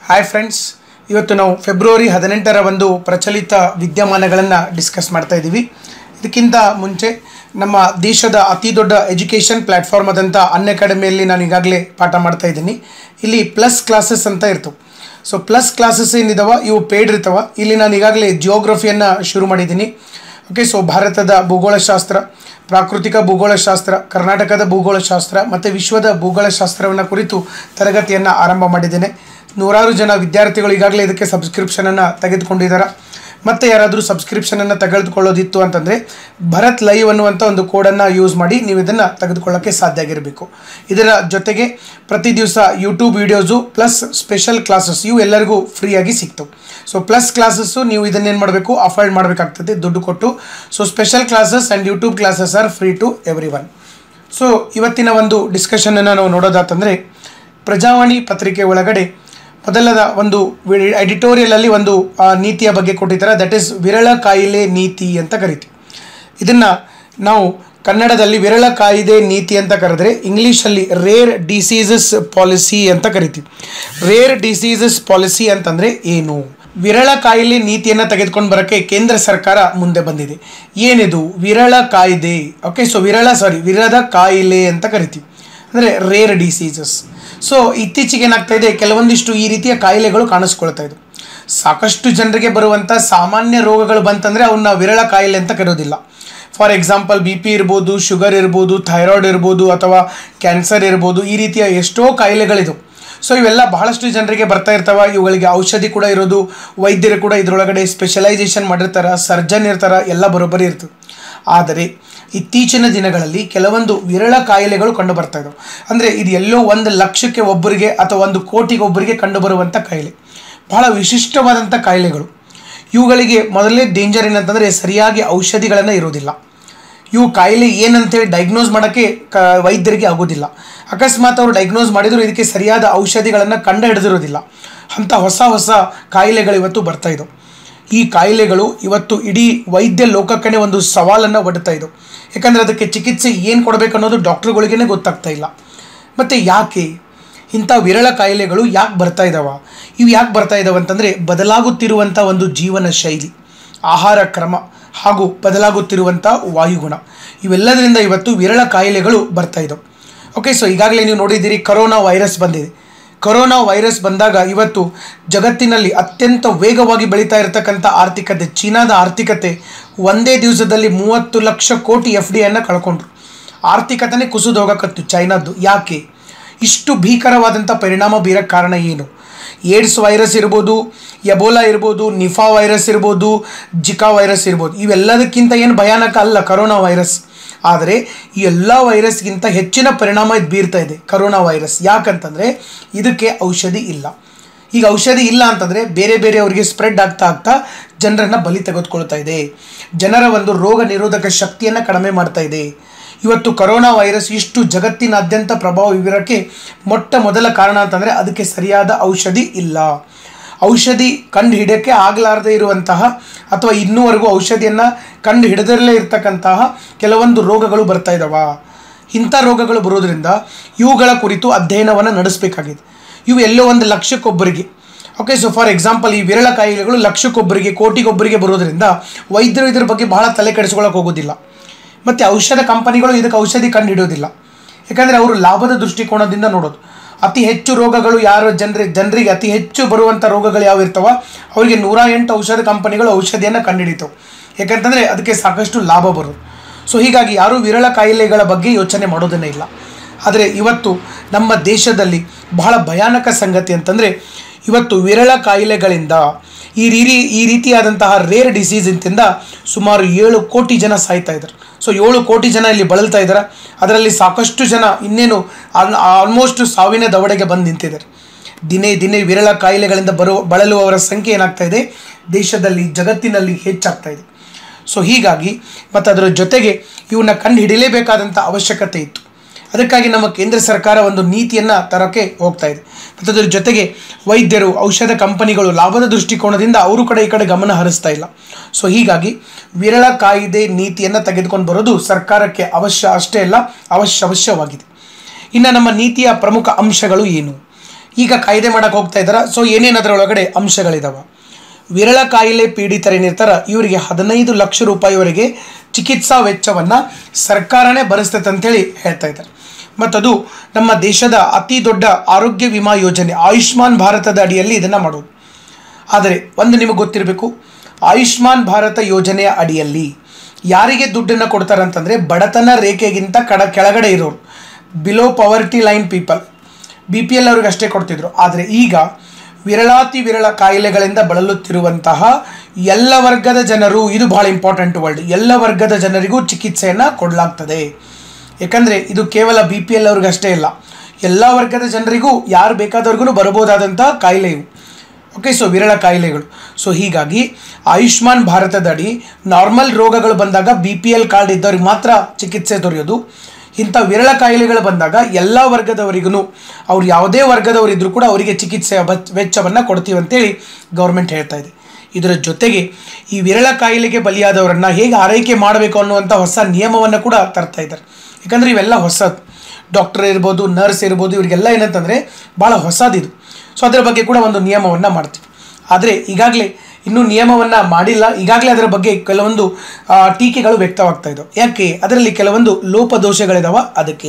Hi friends ಇವತ್ತು ನಾವು February ಹದಿನೆಂಟರ ಒಂದು ಪ್ರಚಲಿತ ವಿದ್ಯಮಾನಗಳನ್ನು ಡಿಸ್ಕಸ್ ಮಾಡ್ತಾ ಇದ್ದೀವಿ ಇದಕ್ಕಿಂತ ಮುಂಚೆ ನಮ್ಮ ದೇಶದ ಅತಿ ದೊಡ್ಡ ಎಜುಕೇಷನ್ ಪ್ಲ್ಯಾಟ್ಫಾರ್ಮ್ ಆದಂಥ ಅನ್ ಅಕಾಡೆಮಿಯಲ್ಲಿ ನಾನು ಈಗಾಗಲೇ ಪಾಠ ಮಾಡ್ತಾ ಇದ್ದೀನಿ ಇಲ್ಲಿ ಪ್ಲಸ್ ಕ್ಲಾಸಸ್ ಅಂತ ಇರ್ತವೆ ಸೊ ಪ್ಲಸ್ ಕ್ಲಾಸಸ್ ಏನಿದಾವ ಇವು ಪೇಯ್ಡ್ ಇರ್ತಾವ ಇಲ್ಲಿ ನಾನು ಈಗಾಗಲೇ ಜಿಯೋಗ್ರಫಿಯನ್ನು ಶುರು ಮಾಡಿದ್ದೀನಿ ಓಕೆ ಸೊ ಭಾರತದ ಭೂಗೋಳಶಾಸ್ತ್ರ ಪ್ರಾಕೃತಿಕ ಭೂಗೋಳಶಾಸ್ತ್ರ ಕರ್ನಾಟಕದ ಭೂಗೋಳಶಾಸ್ತ್ರ ಮತ್ತು ವಿಶ್ವದ ಭೂಗೋಳಶಾಸ್ತ್ರವನ್ನು ಕುರಿತು ತರಗತಿಯನ್ನು ಆರಂಭ ಮಾಡಿದ್ದೇನೆ ನೂರಾರು ಜನ ವಿದ್ಯಾರ್ಥಿಗಳು ಈಗಾಗಲೇ ಇದಕ್ಕೆ ಸಬ್ಸ್ಕ್ರಿಪ್ಷನನ್ನು ತೆಗೆದುಕೊಂಡಿದ್ದಾರೆ ಮತ್ತೆ ಯಾರಾದರೂ ಸಬ್ಸ್ಕ್ರಿಪ್ಷನನ್ನು ತೆಗೆದುಕೊಳ್ಳೋದಿತ್ತು ಅಂತಂದರೆ ಭರತ್ ಲೈವ್ ಅನ್ನುವಂಥ ಒಂದು ಕೋಡನ್ನು ಯೂಸ್ ಮಾಡಿ ನೀವು ಇದನ್ನು ತೆಗೆದುಕೊಳ್ಳೋಕ್ಕೆ ಸಾಧ್ಯ ಆಗಿರಬೇಕು ಇದರ ಜೊತೆಗೆ ಪ್ರತಿ ದಿವಸ YouTube videos plus special classes ಇವು ಎಲ್ಲರಿಗೂ ಫ್ರೀಯಾಗಿ ಸಿಗ್ತವೆ ಸೊ ಪ್ಲಸ್ ಕ್ಲಾಸಸ್ಸು ನೀವು ಇದನ್ನೇನು ಮಾಡಬೇಕು ಅಫೋರ್ಡ್ ಮಾಡಬೇಕಾಗ್ತದೆ ದುಡ್ಡು ಕೊಟ್ಟು so special classes and YouTube classes are free to everyone so ಇವತ್ತಿನ ಒಂದು ಡಿಸ್ಕಷನನ್ನು ನಾವು ನೋಡೋದಾತಂದರೆ ಪ್ರಜಾವಾಣಿ ಪತ್ರಿಕೆ ಒಳಗಡೆ ಮೊದಲದ ಒಂದು ಎಡಿಟೋರಿಯಲಲ್ಲಿ ಒಂದು ಆ, ನೀತಿಯ ಬಗ್ಗೆ ಕೊಟ್ಟಿದ್ದಾರೆ ದಟ್ ಈಸ್ ವಿರಳ ಕಾಯಿಲೆ ನೀತಿ ಅಂತ ಕರಿತೀವಿ ಇದನ್ನು ನಾವು ಕನ್ನಡದಲ್ಲಿ ವಿರಳ ಕಾಯಿದೆ ನೀತಿ ಅಂತ ಕರೆದ್ರೆ ಇಂಗ್ಲೀಷಲ್ಲಿ ರೇರ್ ಡಿಸೀಸಸ್ ಪಾಲಿಸಿ ಅಂತ ಕರಿತೀವಿ ರೇರ್ ಡಿಸೀಸಸ್ ಪಾಲಿಸಿ ಅಂತಂದರೆ ಏನು ವಿರಳ ಕಾಯಿಲೆ ನೀತಿಯನ್ನು ತೆಗೆದುಕೊಂಡು ಬರೋಕ್ಕೆ ಕೇಂದ್ರ ಸರ್ಕಾರ ಮುಂದೆ ಬಂದಿದೆ ಏನಿದು ವಿರಳ ಕಾಯ್ದೆ ಓಕೆ ಸೊ ವಿರಳ ಸಾರಿ ವಿರದ ಕಾಯಿಲೆ ಅಂತ ಕರಿತೀವಿ ಅಂದರೆ ರೇರ್ ಡಿಸೀಸಸ್ ಸೊ ಇತ್ತೀಚೆಗೆ ಏನಾಗ್ತಾ ಇದೆ ಕೆಲವೊಂದಿಷ್ಟು ಈ ರೀತಿಯ ಕಾಯಿಲೆಗಳು ಕಾಣಿಸ್ಕೊಳ್ತಾ ಇದ್ದು ಸಾಕಷ್ಟು ಜನರಿಗೆ ಬರುವಂಥ ಸಾಮಾನ್ಯ ರೋಗಗಳು ಬಂತಂದರೆ ಅವನ್ನ ವಿರಳ ಕಾಯಿಲೆ ಅಂತ ಕರೆಯೋದಿಲ್ಲ ಫಾರ್ ಎಕ್ಸಾಂಪಲ್ ಬಿ ಪಿ ಇರ್ಬೋದು ಶುಗರ್ ಇರ್ಬೋದು ಥೈರಾಯ್ಡ್ ಇರ್ಬೋದು ಅಥವಾ ಕ್ಯಾನ್ಸರ್ ಇರ್ಬೋದು ಈ ರೀತಿಯ ಎಷ್ಟೋ ಕಾಯಿಲೆಗಳಿದು ಸೊ ಇವೆಲ್ಲ ಬಹಳಷ್ಟು ಜನರಿಗೆ ಬರ್ತಾ ಇರ್ತಾವ ಇವುಗಳಿಗೆ ಔಷಧಿ ಕೂಡ ಇರೋದು ವೈದ್ಯರು ಕೂಡ ಇದರೊಳಗಡೆ ಸ್ಪೆಷಲೈಸೇಷನ್ ಮಾಡಿರ್ತಾರೆ ಸರ್ಜನ್ ಇರ್ತಾರೆ ಎಲ್ಲ ಬರೋಬ್ಬರಿ ಇರ್ತದೆ ಆದರೆ ಇತ್ತೀಚಿನ ದಿನಗಳಲ್ಲಿ ಕೆಲವೊಂದು ವಿರಳ ಕಾಯಿಲೆಗಳು ಕಂಡು ಬರ್ತಾ ಇದ್ದಾವೆ ಅಂದರೆ ಇದು ಎಲ್ಲೋ ಒಂದು ಲಕ್ಷಕ್ಕೆ ಒಬ್ಬರಿಗೆ ಅಥವಾ ಒಂದು ಕೋಟಿಗೆ ಒಬ್ಬರಿಗೆ ಕಂಡುಬರುವಂಥ ಕಾಯಿಲೆ ಬಹಳ ವಿಶಿಷ್ಟವಾದಂಥ ಕಾಯಿಲೆಗಳು ಇವುಗಳಿಗೆ ಮೊದಲನೇ ಡೇಂಜರ್ ಏನಂತಂದರೆ ಸರಿಯಾಗಿ ಔಷಧಿಗಳನ್ನು ಇರೋದಿಲ್ಲ ಇವು ಕಾಯಿಲೆ ಏನಂತೇಳಿ ಡಯಾಗ್ನೋಸ್ ಮಾಡೋಕ್ಕೆ ಕ ವೈದ್ಯರಿಗೆ ಆಗೋದಿಲ್ಲ ಅಕಸ್ಮಾತ್ ಅವರು ಡಯಾಗ್ನೋಸ್ ಮಾಡಿದರೂ ಇದಕ್ಕೆ ಸರಿಯಾದ ಔಷಧಿಗಳನ್ನು ಕಂಡು ಹಿಡಿದಿರೋದಿಲ್ಲ ಅಂಥ ಹೊಸ ಹೊಸ ಕಾಯಿಲೆಗಳು ಇವತ್ತು ಬರ್ತಾ ಇದ್ದವು ಈ ಕಾಯಿಲೆಗಳು ಇವತ್ತು ಇಡೀ ವೈದ್ಯ ಲೋಕಕ್ಕೇ ಒಂದು ಸವಾಲನ್ನು ಒಡ್ತಾ ಇದ್ದವು ಯಾಕಂದರೆ ಅದಕ್ಕೆ ಚಿಕಿತ್ಸೆ ಏನು ಕೊಡಬೇಕು ಅನ್ನೋದು ಡಾಕ್ಟ್ರುಗಳಿಗೇ ಗೊತ್ತಾಗ್ತಾ ಇಲ್ಲ ಮತ್ತು ಯಾಕೆ ಇಂಥ ವಿರಳ ಕಾಯಿಲೆಗಳು ಯಾಕೆ ಬರ್ತಾ ಇದ್ದಾವ ಇವು ಯಾಕೆ ಬರ್ತಾ ಇದ್ದಾವೆ ಅಂತಂದರೆ ಬದಲಾಗುತ್ತಿರುವಂಥ ಒಂದು ಜೀವನ ಶೈಲಿ ಆಹಾರ ಕ್ರಮ ಹಾಗೂ ಬದಲಾಗುತ್ತಿರುವಂಥ ವಾಯುಗುಣ ಇವೆಲ್ಲದರಿಂದ ಇವತ್ತು ವಿರಳ ಕಾಯಿಲೆಗಳು ಬರ್ತಾ ಇದ್ದಾವೆ ಓಕೆ ಸೊ ಈಗಾಗಲೇ ನೀವು ನೋಡಿದ್ದೀರಿ ಕರೋನಾ ವೈರಸ್ ಬಂದಿದೆ ಕೊರೋನಾ ವೈರಸ್ ಬಂದಾಗ ಇವತ್ತು ಜಗತ್ತಿನಲ್ಲಿ ಅತ್ಯಂತ ವೇಗವಾಗಿ ಬೆಳೀತಾ ಇರತಕ್ಕಂಥ ಆರ್ಥಿಕತೆ ಚೀನಾದ ಆರ್ಥಿಕತೆ ಒಂದೇ ದಿವಸದಲ್ಲಿ ಮೂವತ್ತು ಲಕ್ಷ ಕೋಟಿ ಎಫ್ ಡಿಯನ್ನು ಕಳ್ಕೊಂಡ್ರು ಆರ್ಥಿಕತೆನೇ ಕುಸಿದು ಹೋಗಕತ್ತು ಚೈನಾದ್ದು ಯಾಕೆ ಇಷ್ಟು ಭೀಕರವಾದಂಥ ಪರಿಣಾಮ ಬೀರಕ್ಕೆ ಕಾರಣ ಏನು ಏಡ್ಸ್ ವೈರಸ್ ಇರ್ಬೋದು ಎಬೋಲಾ ಇರ್ಬೋದು ನಿಫಾ ವೈರಸ್ ಇರ್ಬೋದು ಜಿಕಾ ವೈರಸ್ ಇರ್ಬೋದು ಇವೆಲ್ಲದಕ್ಕಿಂತ ಏನು ಭಯಾನಕ ಅಲ್ಲ ಕರೋನಾ ವೈರಸ್ ಆದರೆ ಈ ಎಲ್ಲ ವೈರಸ್ಗಿಂತ ಹೆಚ್ಚಿನ ಪರಿಣಾಮ ಇದು ಬೀರ್ತಾ ಇದೆ ಕರೋನಾ ವೈರಸ್ ಯಾಕಂತಂದರೆ ಇದಕ್ಕೆ ಔಷಧಿ ಇಲ್ಲ ಈಗ ಔಷಧಿ ಇಲ್ಲ ಅಂತಂದರೆ ಬೇರೆ ಬೇರೆ ಅವರಿಗೆ ಸ್ಪ್ರೆಡ್ ಆಗ್ತಾ ಆಗ್ತಾ ಜನರನ್ನು ಬಲಿ ತೆಗೆದುಕೊಳ್ತಾ ಇದೆ ಜನರ ಒಂದು ರೋಗ ನಿರೋಧಕ ಶಕ್ತಿಯನ್ನು ಕಡಿಮೆ ಮಾಡ್ತಾ ಇದೆ ಇವತ್ತು ಕರೋನಾ ವೈರಸ್ ಇಷ್ಟು ಜಗತ್ತಿನಾದ್ಯಂತ ಪ್ರಭಾವ ಬೀರೋಕ್ಕೆ ಮೊಟ್ಟ ಮೊದಲ ಕಾರಣ ಅಂತಂದರೆ ಅದಕ್ಕೆ ಸರಿಯಾದ ಔಷಧಿ ಇಲ್ಲ ಔಷಧಿ ಕಂಡು ಹಿಡಿಯೋಕ್ಕೆ ಆಗಲಾರದೆ ಇರುವಂತಹ ಅಥವಾ ಇನ್ನೂವರೆಗೂ ಔಷಧಿಯನ್ನು ಕಂಡು ಹಿಡಿದರಲ್ಲೇ ಇರ್ತಕ್ಕಂತಹ ಕೆಲವೊಂದು ರೋಗಗಳು ಬರ್ತಾ ಇದ್ದಾವ ಇಂಥ ರೋಗಗಳು ಬರೋದ್ರಿಂದ ಇವುಗಳ ಕುರಿತು ಅಧ್ಯಯನವನ್ನು ನಡೆಸಬೇಕಾಗಿದೆ ಇವು ಎಲ್ಲೋ ಒಂದು ಲಕ್ಷಕ್ಕೊಬ್ಬರಿಗೆ ಓಕೆ ಸೊ ಫಾರ್ ಎಕ್ಸಾಂಪಲ್ ಈ ವಿರಳ ಕಾಯಿಲೆಗಳು ಲಕ್ಷಕ್ಕೊಬ್ಬರಿಗೆ ಕೋಟಿಗೊಬ್ಬರಿಗೆ ಬರೋದ್ರಿಂದ ವೈದ್ಯರು ಇದ್ರ ಬಗ್ಗೆ ಬಹಳ ತಲೆ ಕೆಡಿಸ್ಕೊಳ್ಳೋಕೆ ಹೋಗೋದಿಲ್ಲ ಮತ್ತು ಔಷಧ ಕಂಪನಿಗಳು ಇದಕ್ಕೆ ಔಷಧಿ ಕಂಡು ಹಿಡಿಯೋದಿಲ್ಲ ಯಾಕಂದರೆ ಅವರು ಲಾಭದ ದೃಷ್ಟಿಕೋನದಿಂದ ನೋಡೋದು ಅತಿ ಹೆಚ್ಚು ರೋಗಗಳು ಯಾರು ಜನರಿಗೆ ಜನರಿಗೆ ಅತಿ ಹೆಚ್ಚು ಬರುವಂಥ ರೋಗಗಳು ಯಾವ ಇರ್ತಾವ ಅವರಿಗೆ ನೂರ ಎಂಟು ಔಷಧ ಕಂಪನಿಗಳು ಔಷಧಿಯನ್ನು ಕಂಡುಹಿಡಿತವೆ ಯಾಕಂತಂದರೆ ಅದಕ್ಕೆ ಸಾಕಷ್ಟು ಲಾಭ ಬರೋದು ಸೊ ಹೀಗಾಗಿ ಯಾರೂ ವಿರಳ ಕಾಯಿಲೆಗಳ ಬಗ್ಗೆ ಯೋಚನೆ ಮಾಡೋದನ್ನೇ ಇಲ್ಲ ಆದರೆ ಇವತ್ತು ನಮ್ಮ ದೇಶದಲ್ಲಿ ಬಹಳ ಭಯಾನಕ ಸಂಗತಿ ಅಂತಂದರೆ ಇವತ್ತು ವಿರಳ ಕಾಯಿಲೆಗಳಿಂದ ಈ ರೀತಿ ಈ ರೀತಿಯಾದಂತಹ ರೇರ್ ಡಿಸೀಸಿಂದ ಸುಮಾರು ಏಳು ಕೋಟಿ ಜನ ಸಾಯ್ತಾ ಇದ್ದಾರೆ ಸೊ ಏಳು ಕೋಟಿ ಜನ ಇಲ್ಲಿ ಬಳಲ್ತಾ ಇದ್ದಾರೆ ಅದರಲ್ಲಿ ಸಾಕಷ್ಟು ಜನ ಇನ್ನೇನು ಆಲ್ಮೋಸ್ಟ್ ಸಾವಿನ ದವಡೆಗೆ ಬಂದು ನಿಂತಿದ್ದಾರೆ ದಿನೇ ದಿನೇ ವಿರಳ ಕಾಯಿಲೆಗಳಿಂದ ಬರುವ ಬಳಲುವವರ ಸಂಖ್ಯೆ ಏನಾಗ್ತಾ ಇದೆ ದೇಶದಲ್ಲಿ ಜಗತ್ತಿನಲ್ಲಿ ಹೆಚ್ಚಾಗ್ತಾ ಇದೆ ಸೊ ಹೀಗಾಗಿ ಮತ್ತು ಅದರ ಜೊತೆಗೆ ಇವನ್ನ ಕಂಡು ಹಿಡಿಯಲೇಬೇಕಾದಂಥ ಅವಶ್ಯಕತೆ ಇತ್ತು ಅದಕ್ಕಾಗಿ ನಮ್ಮ ಕೇಂದ್ರ ಸರ್ಕಾರ ಒಂದು ನೀತಿಯನ್ನು ತರೋಕ್ಕೆ ಹೋಗ್ತಾ ಇದೆ ಮತ್ತು ಅದರ ಜೊತೆಗೆ ವೈದ್ಯರು ಔಷಧ ಕಂಪನಿಗಳು ಲಾಭದ ದೃಷ್ಟಿಕೋನದಿಂದ ಅವರು ಕಡೆ ಈ ಕಡೆ ಗಮನ ಹರಿಸ್ತಾ ಇಲ್ಲ ಸೊ ಹೀಗಾಗಿ ವಿರಳ ಕಾಯಿದೆ ನೀತಿಯನ್ನು ತೆಗೆದುಕೊಂಡು ಬರೋದು ಸರ್ಕಾರಕ್ಕೆ ಅವಶ್ಯ ಅಷ್ಟೇ ಅಲ್ಲ ಅವಶ್ಯ ಅವಶ್ಯವಾಗಿದೆ ಇನ್ನು ನಮ್ಮ ನೀತಿಯ ಪ್ರಮುಖ ಅಂಶಗಳು ಏನು ಈಗ ಕಾಯ್ದೆ ಮಾಡಕ್ಕೆ ಹೋಗ್ತಾ ಇದ್ದಾರೆ ಸೊ ಏನೇನು ಅದರೊಳಗಡೆ ಅಂಶಗಳಿದಾವೆ ವಿರಳ ಕಾಯಿಲೆ ಪೀಡಿತರೇನಿರ್ತಾರ ಇವರಿಗೆ ಹದಿನೈದು ಲಕ್ಷ ರೂಪಾಯಿವರೆಗೆ ಚಿಕಿತ್ಸಾ ವೆಚ್ಚವನ್ನು ಸರ್ಕಾರನೇ ಭರಿಸ್ತೈತೆ ಅಂತೇಳಿ ಹೇಳ್ತಾ ಇದ್ದಾರೆ ಮತ್ತದು ನಮ್ಮ ದೇಶದ ಅತಿ ದೊಡ್ಡ ಆರೋಗ್ಯ ವಿಮಾ ಯೋಜನೆ ಆಯುಷ್ಮಾನ್ ಭಾರತದ ಅಡಿಯಲ್ಲಿ ಇದನ್ನು ಮಾಡೋದು ಆದರೆ ಒಂದು ನಿಮಗೆ ಗೊತ್ತಿರಬೇಕು ಆಯುಷ್ಮಾನ್ ಭಾರತ ಯೋಜನೆಯ ಅಡಿಯಲ್ಲಿ ಯಾರಿಗೆ ದುಡ್ಡನ್ನು ಕೊಡ್ತಾರೆ ಅಂತಂದರೆ ಬಡತನ ರೇಖೆಗಿಂತ ಕಡ ಕೆಳಗಡೆ ಇರೋರು below poverty line people B P L ಅವ್ರಿಗೆ ಅಷ್ಟೇ ಕೊಡ್ತಿದ್ರು ಆದರೆ ಈಗ ವಿರಳಾತಿ ವಿರಳ ಕಾಯಿಲೆಗಳಿಂದ ಬಳಲುತ್ತಿರುವಂತಹ ಎಲ್ಲ ವರ್ಗದ ಜನರು ಇದು ಭಾಳ ಇಂಪಾರ್ಟೆಂಟ್ ವರ್ಡ್ ಎಲ್ಲ ವರ್ಗದ ಜನರಿಗೂ ಚಿಕಿತ್ಸೆಯನ್ನು ಕೊಡಲಾಗ್ತದೆ ಯಾಕಂದರೆ ಇದು ಕೇವಲ ಬಿ ಪಿ ಎಲ್ ಅವ್ರಿಗೆ ಅಷ್ಟೇ ಇಲ್ಲ ಎಲ್ಲ ವರ್ಗದ ಜನರಿಗೂ ಯಾರು ಬೇಕಾದವ್ರಿಗೂ ಬರ್ಬೋದಾದಂಥ ಕಾಯಿಲೆ ಇವು ಓಕೆ ಸೊ ವಿರಳ ಕಾಯಿಲೆಗಳು ಸೊ ಹೀಗಾಗಿ ಆಯುಷ್ಮಾನ್ ಭಾರತದಡಿ ನಾರ್ಮಲ್ ರೋಗಗಳು ಬಂದಾಗ ಬಿ ಪಿ ಎಲ್ ಕಾರ್ಡ್ ಇದ್ದವ್ರಿಗೆ ಮಾತ್ರ ಚಿಕಿತ್ಸೆ ದೊರೆಯೋದು ಇಂಥ ವಿರಳ ಕಾಯಿಲೆಗಳು ಬಂದಾಗ ಎಲ್ಲ ವರ್ಗದವರಿಗೂ ಅವ್ರು ಯಾವುದೇ ವರ್ಗದವರಿದ್ದರೂ ಕೂಡ ಅವರಿಗೆ ಚಿಕಿತ್ಸೆಯ ಬಚ್ ವೆಚ್ಚವನ್ನು ಕೊಡ್ತೀವಿ ಅಂತೇಳಿ ಗೌರ್ಮೆಂಟ್ ಹೇಳ್ತಾ ಇದೆ ಇದರ ಜೊತೆಗೆ ಈ ವಿರಳ ಕಾಯಿಲೆಗೆ ಬಲಿಯಾದವರನ್ನು ಹೇಗೆ ಆರೈಕೆ ಮಾಡಬೇಕು ಅನ್ನುವಂಥ ಹೊಸ ನಿಯಮವನ್ನು ಕೂಡ ತರ್ತಾ ಇದ್ದಾರೆ ಯಾಕಂದರೆ ಇವೆಲ್ಲ ಹೊಸದು ಡಾಕ್ಟರ್ ಇರ್ಬೋದು ನರ್ಸ್ ಇರ್ಬೋದು ಇವರಿಗೆಲ್ಲ ಏನಂತಂದರೆ ಭಾಳ ಹೊಸದಿದು ಸೊ ಅದರ ಬಗ್ಗೆ ಕೂಡ ಒಂದು ನಿಯಮವನ್ನು ಮಾಡ್ತೀವಿ ಆದರೆ ಈಗಾಗಲೇ ಇನ್ನೂ ನಿಯಮವನ್ನು ಮಾಡಿಲ್ಲ ಈಗಾಗಲೇ ಅದರ ಬಗ್ಗೆ ಕೆಲವೊಂದು ಆ, ಟೀಕೆಗಳು ವ್ಯಕ್ತವಾಗ್ತಾ ಇದ್ದಾವೆ ಯಾಕೆ ಅದರಲ್ಲಿ ಕೆಲವೊಂದು ಲೋಪದೋಷಗಳಿದಾವ ಅದಕ್ಕೆ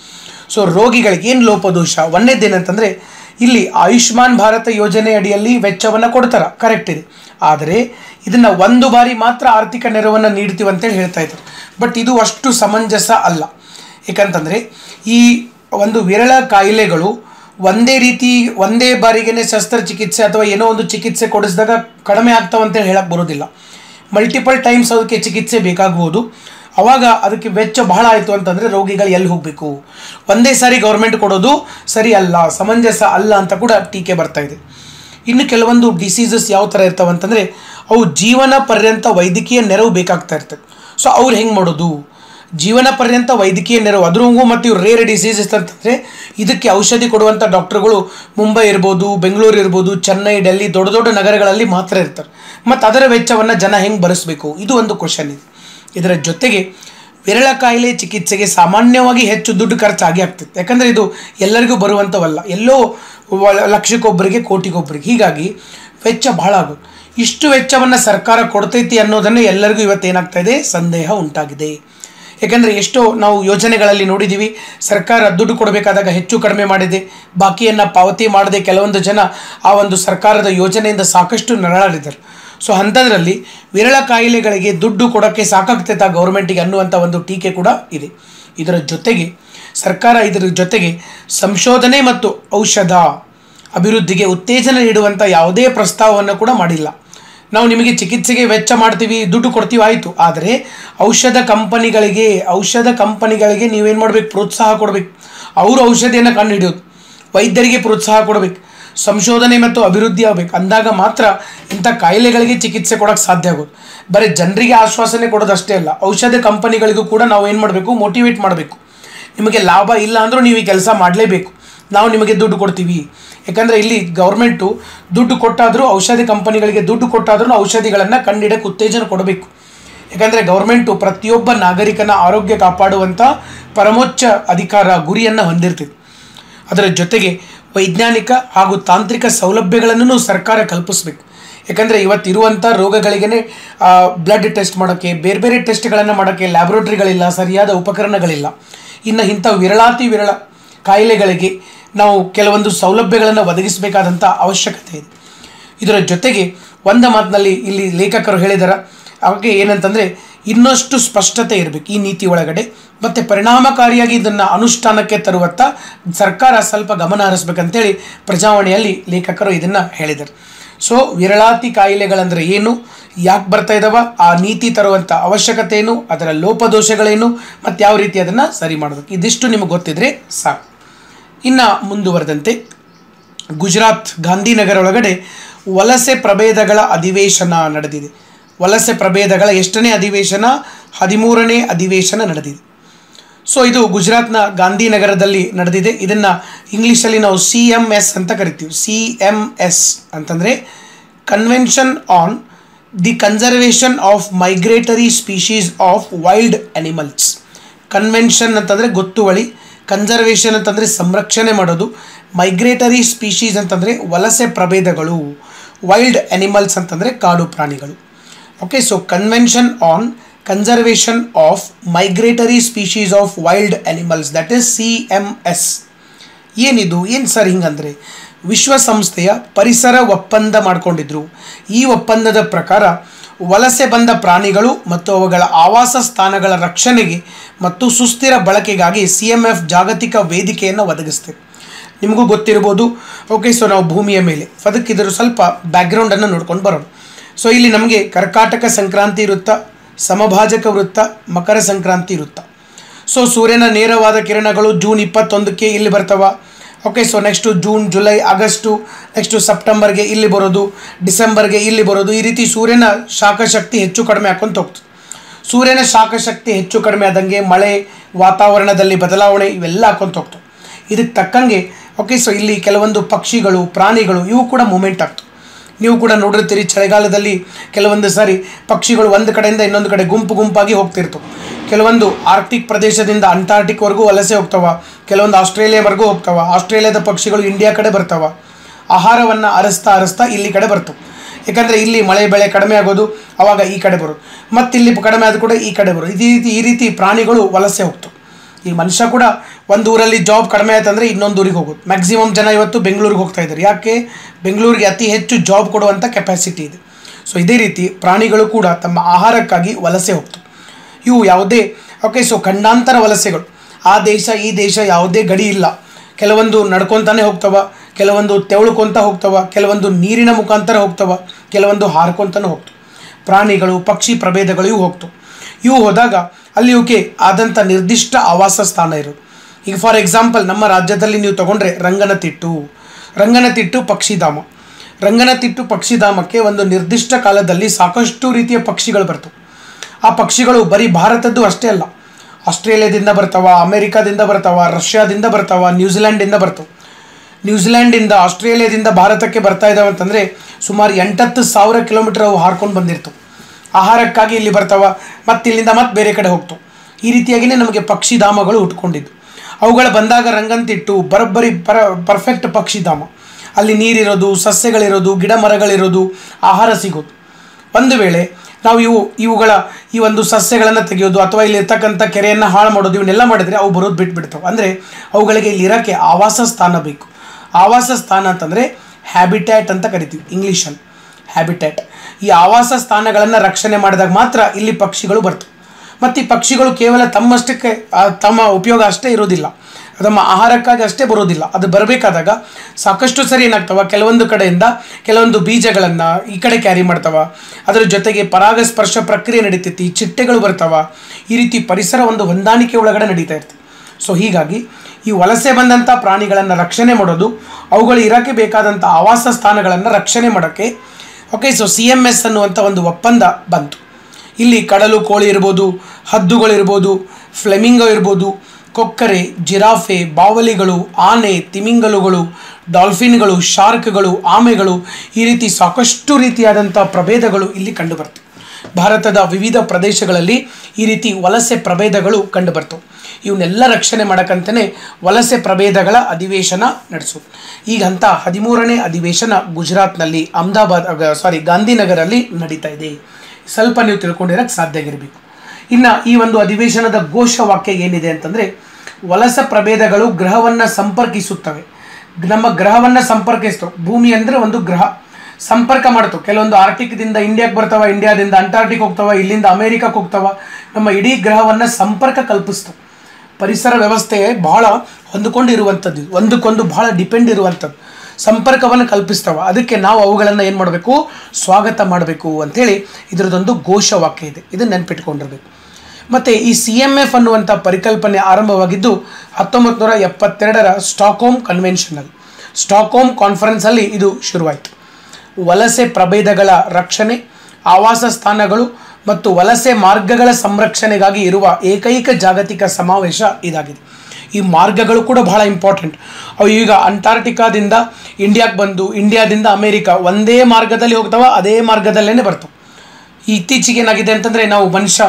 ಸೊ ರೋಗಿಗಳಿಗೆ ಏನು ಲೋಪದೋಷ ಒಂದೇದೇನಂತಂದರೆ ಇಲ್ಲಿ ಆಯುಷ್ಮಾನ್ ಭಾರತ ಯೋಜನೆ ಅಡಿಯಲ್ಲಿ ವೆಚ್ಚವನ್ನು ಕೊಡ್ತಾರೆ ಕರೆಕ್ಟ್ ಇದೆ ಆದರೆ ಇದನ್ನು ಒಂದು ಬಾರಿ ಮಾತ್ರ ಆರ್ಥಿಕ ನೆರವನ್ನು ನೀಡ್ತೀವಿ ಅಂತೇಳಿ ಹೇಳ್ತಾ ಇದ್ದಾರೆ ಬಟ್ ಇದು ಅಷ್ಟು ಸಮಂಜಸ ಅಲ್ಲ ಏಕಂತಂದರೆ ಈ ಒಂದು ವಿರಳ ಕಾಯಿಲೆಗಳು ಒಂದೇ ರೀತಿ ಒಂದೇ ಬಾರಿಗೇನೆ ಶಸ್ತ್ರಚಿಕಿತ್ಸೆ ಅಥವಾ ಏನೋ ಒಂದು ಚಿಕಿತ್ಸೆ ಕೊಡಿಸಿದಾಗ ಕಡಿಮೆ ಆಗ್ತಾವಂತೇಳಿ ಹೇಳಕ್ಕೆ ಬರೋದಿಲ್ಲ ಮಲ್ಟಿಪಲ್ ಟೈಮ್ಸ್ ಅದಕ್ಕೆ ಚಿಕಿತ್ಸೆ ಬೇಕಾಗ್ಬೋದು ಅವಾಗ ಅದಕ್ಕೆ ವೆಚ್ಚ ಬಹಳ ಆಯಿತು ಅಂತಂದರೆ ರೋಗಿಗಳು ಎಲ್ಲಿ ಹೋಗಬೇಕು ಒಂದೇ ಸಾರಿ ಗೌರ್ಮೆಂಟ್ ಕೊಡೋದು ಸರಿ ಅಲ್ಲ ಸಮಂಜಸ ಅಲ್ಲ ಅಂತ ಕೂಡ ಟೀಕೆ ಬರ್ತಾ ಇದೆ ಇನ್ನು ಕೆಲವೊಂದು ಡಿಸೀಸಸ್ ಯಾವ ಥರ ಇರ್ತಾವೆ ಅಂತಂದರೆ ಅವು ಜೀವನ ಪರ್ಯಂತ ವೈದ್ಯಕೀಯ ನೆರವು ಬೇಕಾಗ್ತಾ ಇರ್ತದೆ ಸೊ ಅವ್ರು ಹೆಂಗೆ ಮಾಡೋದು ಜೀವನ ಪರ್ಯಂತ ವೈದ್ಯಕೀಯ ನೆರವು ಅದ್ರಂಗೂ ಮತ್ತು ಇವ್ರು ರೇರ್ ಡಿಸೀಸಸ್ ಅಂತಂದರೆ ಇದಕ್ಕೆ ಔಷಧಿ ಕೊಡುವಂಥ ಡಾಕ್ಟರ್ಗಳು ಮುಂಬೈ ಇರ್ಬೋದು ಬೆಂಗಳೂರು ಇರ್ಬೋದು ಚೆನ್ನೈ ಡೆಲ್ಲಿ ದೊಡ್ಡ ದೊಡ್ಡ ನಗರಗಳಲ್ಲಿ ಮಾತ್ರ ಇರ್ತಾರೆ ಮತ್ತು ಅದರ ವೆಚ್ಚವನ್ನು ಜನ ಹೆಂಗೆ ಭರಿಸಬೇಕು ಇದು ಒಂದು ಕ್ವಶನ್ ಇದೆ ಇದರ ಜೊತೆಗೆ ವಿರಳ ಕಾಯಿಲೆ ಚಿಕಿತ್ಸೆಗೆ ಸಾಮಾನ್ಯವಾಗಿ ಹೆಚ್ಚು ದುಡ್ಡು ಖರ್ಚಾಗಿ ಆಗ್ತದೆ ಯಾಕಂದರೆ ಇದು ಎಲ್ಲರಿಗೂ ಬರುವಂಥವಲ್ಲ ಎಲ್ಲೋ ವ- ಲಕ್ಷಕ್ಕೊಬ್ಬರಿಗೆ ಕೋಟಿಗೊಬ್ಬರಿಗೆ ಹೀಗಾಗಿ ವೆಚ್ಚ ಬಹಳ ಆಗೋದು ಇಷ್ಟು ವೆಚ್ಚವನ್ನು ಸರ್ಕಾರ ಕೊಡ್ತೈತಿ ಅನ್ನೋದನ್ನೇ ಎಲ್ಲರಿಗೂ ಇವತ್ತು ಏನಾಗ್ತಾ ಇದೆ ಸಂದೇಹ ಉಂಟಾಗಿದೆ ಯಾಕಂದರೆ ಎಷ್ಟೋ ನಾವು ಯೋಜನೆಗಳಲ್ಲಿ ನೋಡಿದ್ದೀವಿ ಸರ್ಕಾರ ದುಡ್ಡು ಕೊಡಬೇಕಾದಾಗ ಹೆಚ್ಚು ಕಡಿಮೆ ಮಾಡಿದೆ ಬಾಕಿಯನ್ನು ಪಾವತಿ ಮಾಡದೆ ಕೆಲವೊಂದು ಜನ ಆ ಒಂದು ಸರ್ಕಾರದ ಯೋಜನೆಯಿಂದ ಸಾಕಷ್ಟು ನರಳಾಡಿದ್ದಾರೆ ಸೊ ಅಂಥದ್ರಲ್ಲಿ ವಿರಳ ಕಾಯಿಲೆಗಳಿಗೆ ದುಡ್ಡು ಕೊಡೋಕ್ಕೆ ಸಾಕಾಗ್ತೈತಾ ಗೌರ್ಮೆಂಟಿಗೆ ಅನ್ನುವಂಥ ಒಂದು ಟೀಕೆ ಕೂಡ ಇದೆ ಇದರ ಜೊತೆಗೆ ಸರ್ಕಾರ ಇದರ ಜೊತೆಗೆ ಸಂಶೋಧನೆ ಮತ್ತು ಔಷಧ ಅಭಿವೃದ್ಧಿಗೆ ಉತ್ತೇಜನ ನೀಡುವಂಥ ಯಾವುದೇ ಪ್ರಸ್ತಾವವನ್ನು ಕೂಡ ಮಾಡಿಲ್ಲ ನಾವು ನಿಮಗೆ ಚಿಕಿತ್ಸೆಗೆ ವೆಚ್ಚ ಮಾಡ್ತೀವಿ ದುಡ್ಡು ಕೊಡ್ತೀವಿ ಆಯಿತು ಆದರೆ ಔಷಧ ಕಂಪನಿಗಳಿಗೆ ಔಷಧ ಕಂಪನಿಗಳಿಗೆ ನೀವೇನು ಮಾಡಬೇಕು ಪ್ರೋತ್ಸಾಹ ಕೊಡಬೇಕು ಅವರು ಔಷಧಿಯನ್ನು ಕಂಡುಹಿಡಿಯೋದು ವೈದ್ಯರಿಗೆ ಪ್ರೋತ್ಸಾಹ ಕೊಡಬೇಕು ಸಂಶೋಧನೆ ಮತ್ತು ಅಭಿವೃದ್ಧಿ ಆಗಬೇಕು ಅಂದಾಗ ಮಾತ್ರ ಇಂಥ ಕಾಯಿಲೆಗಳಿಗೆ ಚಿಕಿತ್ಸೆ ಕೊಡೋಕ್ಕೆ ಸಾಧ್ಯ ಆಗೋದು ಬರೀ ಜನರಿಗೆ ಆಶ್ವಾಸನೆ ಕೊಡೋದಷ್ಟೇ ಅಲ್ಲ ಔಷಧ ಕಂಪನಿಗಳಿಗೂ ಕೂಡ ನಾವು ಏನು ಮಾಡಬೇಕು ಮೋಟಿವೇಟ್ ಮಾಡಬೇಕು ನಿಮಗೆ ಲಾಭ ಇಲ್ಲ ಅಂದರೂ ನೀವು ಈ ಕೆಲಸ ಮಾಡಲೇಬೇಕು ನಾವು ನಿಮಗೆ ದುಡ್ಡು ಕೊಡ್ತೀವಿ ಯಾಕಂದರೆ ಇಲ್ಲಿ ಗೌರ್ಮೆಂಟು ದುಡ್ಡು ಕೊಟ್ಟಾದರೂ ಔಷಧಿ ಕಂಪನಿಗಳಿಗೆ ದುಡ್ಡು ಕೊಟ್ಟಾದ್ರೂ ಔಷಧಿಗಳನ್ನು ಕಂಡಿಡಕ್ಕೆ ಉತ್ತೇಜನ ಕೊಡಬೇಕು ಯಾಕಂದರೆ ಗೌರ್ಮೆಂಟು ಪ್ರತಿಯೊಬ್ಬ ನಾಗರಿಕನ ಆರೋಗ್ಯ ಕಾಪಾಡುವಂಥ ಪರಮೋಚ್ಚ ಅಧಿಕಾರ ಗುರಿಯನ್ನು ಹೊಂದಿರ್ತಿದೆ ಅದರ ಜೊತೆಗೆ ವೈಜ್ಞಾನಿಕ ಹಾಗೂ ತಾಂತ್ರಿಕ ಸೌಲಭ್ಯಗಳನ್ನು ಸರ್ಕಾರ ಕಲ್ಪಿಸಬೇಕು ಯಾಕಂದರೆ ಇವತ್ತಿರುವಂಥ ರೋಗಗಳಿಗೇ ಬ್ಲಡ್ ಟೆಸ್ಟ್ ಮಾಡೋಕ್ಕೆ ಬೇರೆ ಬೇರೆ ಟೆಸ್ಟ್ಗಳನ್ನು ಮಾಡೋಕ್ಕೆ ಲ್ಯಾಬ್ರೋಟ್ರಿಗಳಿಲ್ಲ ಸರಿಯಾದ ಉಪಕರಣಗಳಿಲ್ಲ ಇನ್ನು ಇಂಥ ವಿರಳಾತಿ ವಿರಳ ಕಾಯಿಲೆಗಳಿಗೆ ನಾವು ಕೆಲವೊಂದು ಸೌಲಭ್ಯಗಳನ್ನು ಒದಗಿಸಬೇಕಾದಂಥ ಅವಶ್ಯಕತೆ ಇದೆ ಇದರ ಜೊತೆಗೆ ಒಂದು ಮಾತಿನಲ್ಲಿ ಇಲ್ಲಿ ಲೇಖಕರು ಹೇಳಿದಾರ ಅವಾಗ ಏನಂತಂದರೆ ಇನ್ನಷ್ಟು ಸ್ಪಷ್ಟತೆ ಇರಬೇಕು ಈ ನೀತಿ ಒಳಗಡೆ ಮತ್ತು ಪರಿಣಾಮಕಾರಿಯಾಗಿ ಇದನ್ನು ಅನುಷ್ಠಾನಕ್ಕೆ ತರುವತ್ತ ಸರ್ಕಾರ ಸ್ವಲ್ಪ ಗಮನ ಹರಿಸ್ಬೇಕಂತೇಳಿ ಪ್ರಜಾವಾಣಿಯಲ್ಲಿ ಲೇಖಕರು ಇದನ್ನು ಹೇಳಿದರು ಸೊ ವಿರಳಾತಿ ಕಾಯಿಲೆಗಳಂದರೆ ಏನು ಯಾಕೆ ಬರ್ತಾ ಇದ್ದಾವ ಆ ನೀತಿ ತರುವಂಥ ಅವಶ್ಯಕತೆ ಏನು ಅದರ ಲೋಪದೋಷಗಳೇನು ಮತ್ತು ಯಾವ ರೀತಿ ಅದನ್ನು ಸರಿ ಮಾಡಬೇಕು ಇದಿಷ್ಟು ನಿಮಗೆ ಗೊತ್ತಿದ್ರೆ ಸಾಕು ಇನ್ನು ಮುಂದುವರೆದಂತೆ ಗುಜರಾತ್ ಗಾಂಧಿನಗರ ಒಳಗಡೆ ವಲಸೆ ಪ್ರಭೇದಗಳ ಅಧಿವೇಶನ ನಡೆದಿದೆ ವಲಸೆ ಪ್ರಭೇದಗಳ ಎಷ್ಟನೇ ಅಧಿವೇಶನ ಹದಿಮೂರನೇ ಅಧಿವೇಶನ ನಡೆದಿದೆ ಸೊ ಇದು ಗುಜರಾತ್ನ ಗಾಂಧಿನಗರದಲ್ಲಿ ನಡೆದಿದೆ ಇದನ್ನು ಇಂಗ್ಲೀಷಲ್ಲಿ ನಾವು ಸಿ ಎಮ್ ಎಸ್ ಅಂತ ಕರಿತೀವಿ ಸಿ ಎಮ್ ಎಸ್ ಅಂತಂದರೆ convention on the conservation of migratory species of wild animals convention ಅಂತಂದರೆ ಗೊತ್ತುವಳಿ ಕನ್ಸರ್ವೇಷನ್ ಅಂತಂದರೆ ಸಂರಕ್ಷಣೆ ಮಾಡೋದು ಮೈಗ್ರೇಟರಿ ಸ್ಪೀಶೀಸ್ ಅಂತಂದರೆ ವಲಸೆ ಪ್ರಭೇದಗಳು ವೈಲ್ಡ್ ಅನಿಮಲ್ಸ್ ಅಂತಂದರೆ ಕಾಡು ಪ್ರಾಣಿಗಳು okay so convention on conservation of migratory species of wild animals that is C M S ಏನಿದು ಏನು ಸರ್ ಹಿಂಗಂದರೆ ವಿಶ್ವಸಂಸ್ಥೆಯ ಪರಿಸರ ಒಪ್ಪಂದ ಮಾಡಿಕೊಂಡಿದ್ರು ಈ ಒಪ್ಪಂದದ ಪ್ರಕಾರ ವಲಸೆ ಬಂದ ಪ್ರಾಣಿಗಳು ಮತ್ತು ಅವುಗಳ ಆವಾಸ ಸ್ಥಾನಗಳ ರಕ್ಷಣೆಗೆ ಮತ್ತು ಸುಸ್ಥಿರ ಬಳಕೆಗಾಗಿ ಸಿ ಎಮ್ ಎಫ್ ಜಾಗತಿಕ ವೇದಿಕೆಯನ್ನು ಒದಗಿಸ್ತೇವೆ ನಿಮಗೂ ಗೊತ್ತಿರ್ಬೋದು ಓಕೆ ಸೊ ನಾವು ಭೂಮಿಯ ಮೇಲೆ ಅದಕ್ಕೆ ಇದರ ಸ್ವಲ್ಪ ಬ್ಯಾಕ್ಗ್ರೌಂಡನ್ನು ನೋಡ್ಕೊಂಡು ಬರೋಣ ಸೊ ಇಲ್ಲಿ ನಮಗೆ ಕರ್ಕಾಟಕ ಸಂಕ್ರಾಂತಿ ಇರುತ್ತಾ ಸಮಭಾಜಕ ವೃತ್ತ ಮಕರ ಸಂಕ್ರಾಂತಿ ವೃತ್ತ ಸೊ ಸೂರ್ಯನ ನೇರವಾದ ಕಿರಣಗಳು ಜೂನ್ ಇಪ್ಪತ್ತೊಂದಕ್ಕೆ ಇಲ್ಲಿ ಬರ್ತವ okay so next June July August next ಸೆಪ್ಟೆಂಬರ್ಗೆ ಇಲ್ಲಿ ಬರೋದು ಡಿಸೆಂಬರ್ಗೆ ಇಲ್ಲಿ ಬರೋದು ಈ ರೀತಿ ಸೂರ್ಯನ ಶಾಖಶಕ್ತಿ ಹೆಚ್ಚು ಕಡಿಮೆ ಹಾಕ್ಕೊಂತ ಹೋಗ್ತದೆ ಸೂರ್ಯನ ಶಾಖಶಕ್ತಿ ಹೆಚ್ಚು ಕಡಿಮೆ ಆದಂಗೆ ಮಳೆ ವಾತಾವರಣದಲ್ಲಿ ಬದಲಾವಣೆ ಇವೆಲ್ಲ ಹಾಕ್ಕೊಂತ ಹೋಗ್ತವೆ ಇದಕ್ಕೆ ತಕ್ಕಂಗೆ ಓಕೆ ಸೊ ಇಲ್ಲಿ ಕೆಲವೊಂದು ಪಕ್ಷಿಗಳು ಪ್ರಾಣಿಗಳು ಇವು ಕೂಡ ಮೂಮೆಂಟ್ ಆಗ್ತವೆ ನೀವು ಕೂಡ ನೋಡಿರ್ತೀರಿ ಚಳಿಗಾಲದಲ್ಲಿ ಕೆಲವೊಂದು ಸಾರಿ ಪಕ್ಷಿಗಳು ಒಂದು ಕಡೆಯಿಂದ ಇನ್ನೊಂದು ಕಡೆ ಗುಂಪು ಗುಂಪಾಗಿ ಹೋಗ್ತಿರ್ತವೆ ಕೆಲವೊಂದು ಆರ್ಕ್ಟಿಕ್ ಪ್ರದೇಶದಿಂದ ಅಂಟಾರ್ಟಿಕ್ವರೆಗೂ ವಲಸೆ ಹೋಗ್ತಾವ ಕೆಲವೊಂದು ಆಸ್ಟ್ರೇಲಿಯಾವರೆಗೂ ಹೋಗ್ತಾವ ಆಸ್ಟ್ರೇಲಿಯಾದ ಪಕ್ಷಿಗಳು ಇಂಡಿಯಾ ಕಡೆ ಬರ್ತಾವ ಆಹಾರವನ್ನು ಅರಸ್ತಾ ಅರಸ್ತಾ ಇಲ್ಲಿ ಕಡೆ ಬರ್ತವೆ ಯಾಕಂದರೆ ಇಲ್ಲಿ ಮಳೆ ಬೆಳೆ ಕಡಿಮೆ ಆಗೋದು ಅವಾಗ ಈ ಕಡೆ ಬರೋದು ಮತ್ತು ಇಲ್ಲಿ ಕಡಿಮೆ ಆದ ಕೂಡ ಈ ಕಡೆ ಬರೋದು ಈ ರೀತಿ ಈ ರೀತಿ ಪ್ರಾಣಿಗಳು ವಲಸೆ ಹೋಗ್ತವೆ ಈ ಮನುಷ್ಯ ಕೂಡ ಒಂದು ಊರಲ್ಲಿ ಜಾಬ್ ಕಡಿಮೆ ಆಯ್ತಂದರೆ ಇನ್ನೊಂದು ಊರಿಗೆ ಹೋಗೋದು ಮ್ಯಾಕ್ಸಿಮಮ್ ಜನ ಇವತ್ತು ಬೆಂಗಳೂರಿಗೆ ಹೋಗ್ತಾ ಇದ್ದಾರೆ ಯಾಕೆ ಬೆಂಗಳೂರಿಗೆ ಅತಿ ಹೆಚ್ಚು ಜಾಬ್ ಕೊಡುವಂಥ ಕೆಪಾಸಿಟಿ ಇದೆ ಸೊ ಇದೇ ರೀತಿ ಪ್ರಾಣಿಗಳು ಕೂಡ ತಮ್ಮ ಆಹಾರಕ್ಕಾಗಿ ವಲಸೆ ಹೋಗ್ತವೆ ಇವು ಯಾವುದೇ ಓಕೆ ಸೊ ಖಂಡಾಂತರ ವಲಸೆಗಳು ಆ ದೇಶ ಈ ದೇಶ ಯಾವುದೇ ಗಡಿ ಇಲ್ಲ ಕೆಲವೊಂದು ನಡ್ಕೊತಾನೆ ಹೋಗ್ತವ ಕೆಲವೊಂದು ತೆವಳ್ಕೊತ ಹೋಗ್ತವ ಕೆಲವೊಂದು ನೀರಿನ ಮುಖಾಂತರ ಹೋಗ್ತವ ಕೆಲವೊಂದು ಹಾರ್ಕೊತಾನೆ ಹೋಗ್ತವೆ ಪ್ರಾಣಿಗಳು ಪಕ್ಷಿ ಪ್ರಭೇದಗಳು ಇವು ಹೋಗ್ತವೆ ಇವು ಹೋದಾಗ ಅಲ್ಲಿ ಇವಕ್ಕೆ ಆದಂಥ ನಿರ್ದಿಷ್ಟ ಆವಾಸ ಸ್ಥಾನ ಇರೋದು ಈಗ ಫಾರ್ ಎಕ್ಸಾಂಪಲ್ ನಮ್ಮ ರಾಜ್ಯದಲ್ಲಿ ನೀವು ತಗೊಂಡ್ರೆ ರಂಗನತಿಟ್ಟು ರಂಗನತಿಟ್ಟು ಪಕ್ಷಿಧಾಮ ರಂಗನತಿಟ್ಟು ಪಕ್ಷಿಧಾಮಕ್ಕೆ ಒಂದು ನಿರ್ದಿಷ್ಟ ಕಾಲದಲ್ಲಿ ಸಾಕಷ್ಟು ರೀತಿಯ ಪಕ್ಷಿಗಳು ಬರ್ತವೆ ಆ ಪಕ್ಷಿಗಳು ಬರೀ ಭಾರತದ್ದು ಅಷ್ಟೇ ಅಲ್ಲ ಆಸ್ಟ್ರೇಲಿಯಾದಿಂದ ಬರ್ತಾವ ಅಮೇರಿಕಾದಿಂದ ಬರ್ತಾವ ರಷ್ಯಾದಿಂದ ಬರ್ತಾವ ನ್ಯೂಜಿಲ್ಯಾಂಡಿಂದ ಬರ್ತವೆ ನ್ಯೂಜಿಲ್ಯಾಂಡಿಂದ ಆಸ್ಟ್ರೇಲಿಯಾದಿಂದ ಭಾರತಕ್ಕೆ ಬರ್ತಾ ಇದ್ದಾವೆ ಅಂತಂದರೆ ಸುಮಾರು ಎಂಟತ್ತು ಸಾವಿರ ಕಿಲೋಮೀಟರ್ ಅವು ಹಾರ್ಕೊಂಡು ಬಂದಿರ್ತವೆ ಆಹಾರಕ್ಕಾಗಿ ಇಲ್ಲಿ ಬರ್ತಾವ ಮತ್ತು ಇಲ್ಲಿಂದ ಮತ್ತೆ ಬೇರೆ ಕಡೆ ಹೋಗ್ತವೆ ಈ ರೀತಿಯಾಗಿಯೇ ನಮಗೆ ಪಕ್ಷಿಧಾಮಗಳು ಹುಟ್ಕೊಂಡಿದ್ದು ಅವುಗಳು ಬಂದಾಗ ರಂಗಂತಿಟ್ಟು ಬರೋಬ್ಬರಿ ಪರ ಪರ್ಫೆಕ್ಟ್ ಪಕ್ಷಿಧಾಮ ಅಲ್ಲಿ ನೀರಿರೋದು ಸಸ್ಯಗಳಿರೋದು ಗಿಡ ಮರಗಳಿರೋದು ಆಹಾರ ಸಿಗೋದು ಒಂದು ವೇಳೆ ನಾವು ಇವು ಇವುಗಳ ಈ ಒಂದು ಸಸ್ಯಗಳನ್ನು ತೆಗೆಯೋದು ಅಥವಾ ಇಲ್ಲಿ ಇರ್ತಕ್ಕಂಥ ಕೆರೆಯನ್ನು ಹಾಳು ಮಾಡೋದು ಇವನ್ನೆಲ್ಲ ಮಾಡಿದರೆ ಅವು ಬರೋದು ಬಿಟ್ಬಿಡ್ತಾವೆ ಅಂದರೆ ಅವುಗಳಿಗೆ ಇಲ್ಲಿ ಇರೋಕ್ಕೆ ಆವಾಸ ಸ್ಥಾನ ಬೇಕು ಆವಾಸ ಸ್ಥಾನ ಅಂತಂದರೆ ಹ್ಯಾಬಿಟ್ಯಾಟ್ ಅಂತ ಕರಿತೀವಿ ಇಂಗ್ಲೀಷಲ್ಲಿ ಹ್ಯಾಬಿಟ್ಯಾಟ್ ಈ ಆವಾಸ ಸ್ಥಾನಗಳನ್ನು ರಕ್ಷಣೆ ಮಾಡಿದಾಗ ಮಾತ್ರ ಇಲ್ಲಿ ಪಕ್ಷಿಗಳು ಬರ್ತವೆ ಮತ್ತು ಈ ಪಕ್ಷಿಗಳು ಕೇವಲ ತಮ್ಮಷ್ಟಕ್ಕೆ ಆ, ತಮ್ಮ ಉಪಯೋಗ ಅಷ್ಟೇ ಇರೋದಿಲ್ಲ ತಮ್ಮ ಆಹಾರಕ್ಕಾಗಿ ಅಷ್ಟೇ ಬರೋದಿಲ್ಲ ಅದು ಬರಬೇಕಾದಾಗ ಸಾಕಷ್ಟು ಸರಿ ಏನಾಗ್ತವ ಕೆಲವೊಂದು ಕಡೆಯಿಂದ ಕೆಲವೊಂದು ಬೀಜಗಳನ್ನು ಈ ಕಡೆ ಕ್ಯಾರಿ ಮಾಡ್ತವ ಅದರ ಜೊತೆಗೆ ಪರಾಗಸ್ಪರ್ಶ ಪ್ರಕ್ರಿಯೆ ನಡೀತೈತಿ ಚಿಟ್ಟೆಗಳು ಬರ್ತಾವ ಈ ರೀತಿ ಪರಿಸರ ಒಂದು ಹೊಂದಾಣಿಕೆ ಒಳಗಡೆ ನಡೀತಾ ಇರ್ತದೆ ಸೊ ಹೀಗಾಗಿ ಈ ವಲಸೆ ಬಂದಂಥ ಪ್ರಾಣಿಗಳನ್ನು ರಕ್ಷಣೆ ಮಾಡೋದು ಅವುಗಳು ಇರೋಕ್ಕೆ ಬೇಕಾದಂಥ ಆವಾಸ ಸ್ಥಾನಗಳನ್ನು ರಕ್ಷಣೆ ಮಾಡೋಕ್ಕೆ okay so C M S ಅನ್ನುವಂಥ ಒಂದು ಒಪ್ಪಂದ ಬಂತು ಇಲ್ಲಿ ಕಡಲು ಕೋಳಿ ಇರ್ಬೋದು ಹದ್ದುಗಳಿರ್ಬೋದು ಫ್ಲೆಮಿಂಗೋ ಇರ್ಬೋದು ಕೊಕ್ಕರೆ ಜಿರಾಫೆ ಬಾವಲಿಗಳು ಆನೆ ತಿಮಿಂಗಲುಗಳು ಡಾಲ್ಫಿನ್ಗಳು ಶಾರ್ಕ್ಗಳು ಆಮೆಗಳು ಈ ರೀತಿ ಸಾಕಷ್ಟು ರೀತಿಯಾದಂಥ ಪ್ರಭೇದಗಳು ಇಲ್ಲಿ ಕಂಡುಬರ್ತವೆ ಭಾರತದ ವಿವಿಧ ಪ್ರದೇಶಗಳಲ್ಲಿ ಈ ರೀತಿ ವಲಸೆ ಪ್ರಭೇದಗಳು ಕಂಡುಬರ್ತವೆ ಇವನ್ನೆಲ್ಲ ರಕ್ಷಣೆ ಮಾಡೋಕ್ಕಂತಲೇ ವಲಸೆ ಪ್ರಭೇದಗಳ ಅಧಿವೇಶನ ನಡೆಸೋದು ಈಗ ಅಂತ ಹದಿಮೂರನೇ ಅಧಿವೇಶನ ಗುಜರಾತ್ನಲ್ಲಿ ಅಹಮದಾಬಾದ್ ಸಾರಿ ಗಾಂಧಿನಗರಲ್ಲಿ ನಡೀತಾ ಇದೆ ಸ್ವಲ್ಪ ನೀವು ತಿಳ್ಕೊಂಡಿರೋಕ್ಕೆ ಸಾಧ್ಯ ಆಗಿರಬೇಕು ಇನ್ನು ಈ ಒಂದು ಅಧಿವೇಶನದ ಘೋಷವಾಕ್ಯ ಏನಿದೆ ಅಂತಂದರೆ ವಲಸೆ ಪ್ರಭೇದಗಳು ಗ್ರಹವನ್ನು ಸಂಪರ್ಕಿಸುತ್ತವೆ ನಮ್ಮ ಗ್ರಹವನ್ನು ಸಂಪರ್ಕಿಸ್ತವೆ ಭೂಮಿ ಅಂದರೆ ಒಂದು ಗ್ರಹ ಸಂಪರ್ಕ ಮಾಡ್ತವೆ ಕೆಲವೊಂದು ಆರ್ಟಿಕ್ದಿಂದ ಇಂಡಿಯಾಕ್ಕೆ ಬರ್ತಾವ ಇಂಡಿಯಾದಿಂದ ಅಂಟಾರ್ಟಿಕ್ ಹೋಗ್ತಾವ ಇಲ್ಲಿಂದ ಅಮೇರಿಕಕ್ಕೆ ಹೋಗ್ತಾವ ನಮ್ಮ ಇಡೀ ಗ್ರಹವನ್ನು ಸಂಪರ್ಕ ಕಲ್ಪಿಸ್ತವೆ ಪರಿಸರ ವ್ಯವಸ್ಥೆ ಬಹಳ ಹೊಂದಿಕೊಂಡಿರುವಂಥದ್ದು ಇದು. ಒಂದಕ್ಕೊಂದು ಬಹಳ ಡಿಪೆಂಡ್ ಇರುವಂಥದ್ದು ಸಂಪರ್ಕವನ್ನು ಕಲ್ಪಿಸ್ತವ ಅದಕ್ಕೆ ನಾವು ಅವುಗಳನ್ನು ಏನು ಮಾಡಬೇಕು ಸ್ವಾಗತ ಮಾಡಬೇಕು ಅಂಥೇಳಿ ಇದರದೊಂದು ಘೋಷವಾಕ್ಯ ಇದೆ ಇದನ್ನು ನೆನ್ಪಿಟ್ಕೊಂಡಿರ್ಬೇಕು ಮತ್ತು ಈ ಸಿ ಎಮ್ ಎಫ್ ಅನ್ನುವಂಥ ಪರಿಕಲ್ಪನೆ ಆರಂಭವಾಗಿದ್ದು ಹತ್ತೊಂಬತ್ತು ನೂರ ಎಪ್ಪತ್ತೆರಡರ ಸ್ಟಾಕ್ಹೋಮ್ ಕನ್ವೆನ್ಷನಲ್ಲಿ ಸ್ಟಾಕ್ಹೋಮ್ ಕಾನ್ಫರೆನ್ಸಲ್ಲಿ ಇದು ಶುರುವಾಯಿತು ವಲಸೆ ಪ್ರಭೇದಗಳ ರಕ್ಷಣೆ ಆವಾಸ ಸ್ಥಾನಗಳು ಮತ್ತು ವಲಸೆ ಮಾರ್ಗಗಳ ಸಂರಕ್ಷಣೆಗಾಗಿ ಇರುವ ಏಕೈಕ ಜಾಗತಿಕ ಸಮಾವೇಶ ಇದಾಗಿದೆ ಈ ಮಾರ್ಗಗಳು ಕೂಡ ಬಹಳ ಇಂಪಾರ್ಟೆಂಟ್ ಅವು ಈಗ ಅಂಟಾರ್ಟಿಕಾದಿಂದ ಇಂಡಿಯಾಕ್ಕೆ ಬಂದು ಇಂಡಿಯಾದಿಂದ ಅಮೇರಿಕ ಒಂದೇ ಮಾರ್ಗದಲ್ಲಿ ಹೋಗ್ತಾವ ಅದೇ ಮಾರ್ಗದಲ್ಲೇ ಬರ್ತವೆ ಈ ಇತ್ತೀಚೆಗೆ ಏನಾಗಿದೆ ಅಂತಂದರೆ ನಾವು ಮನುಷ್ಯ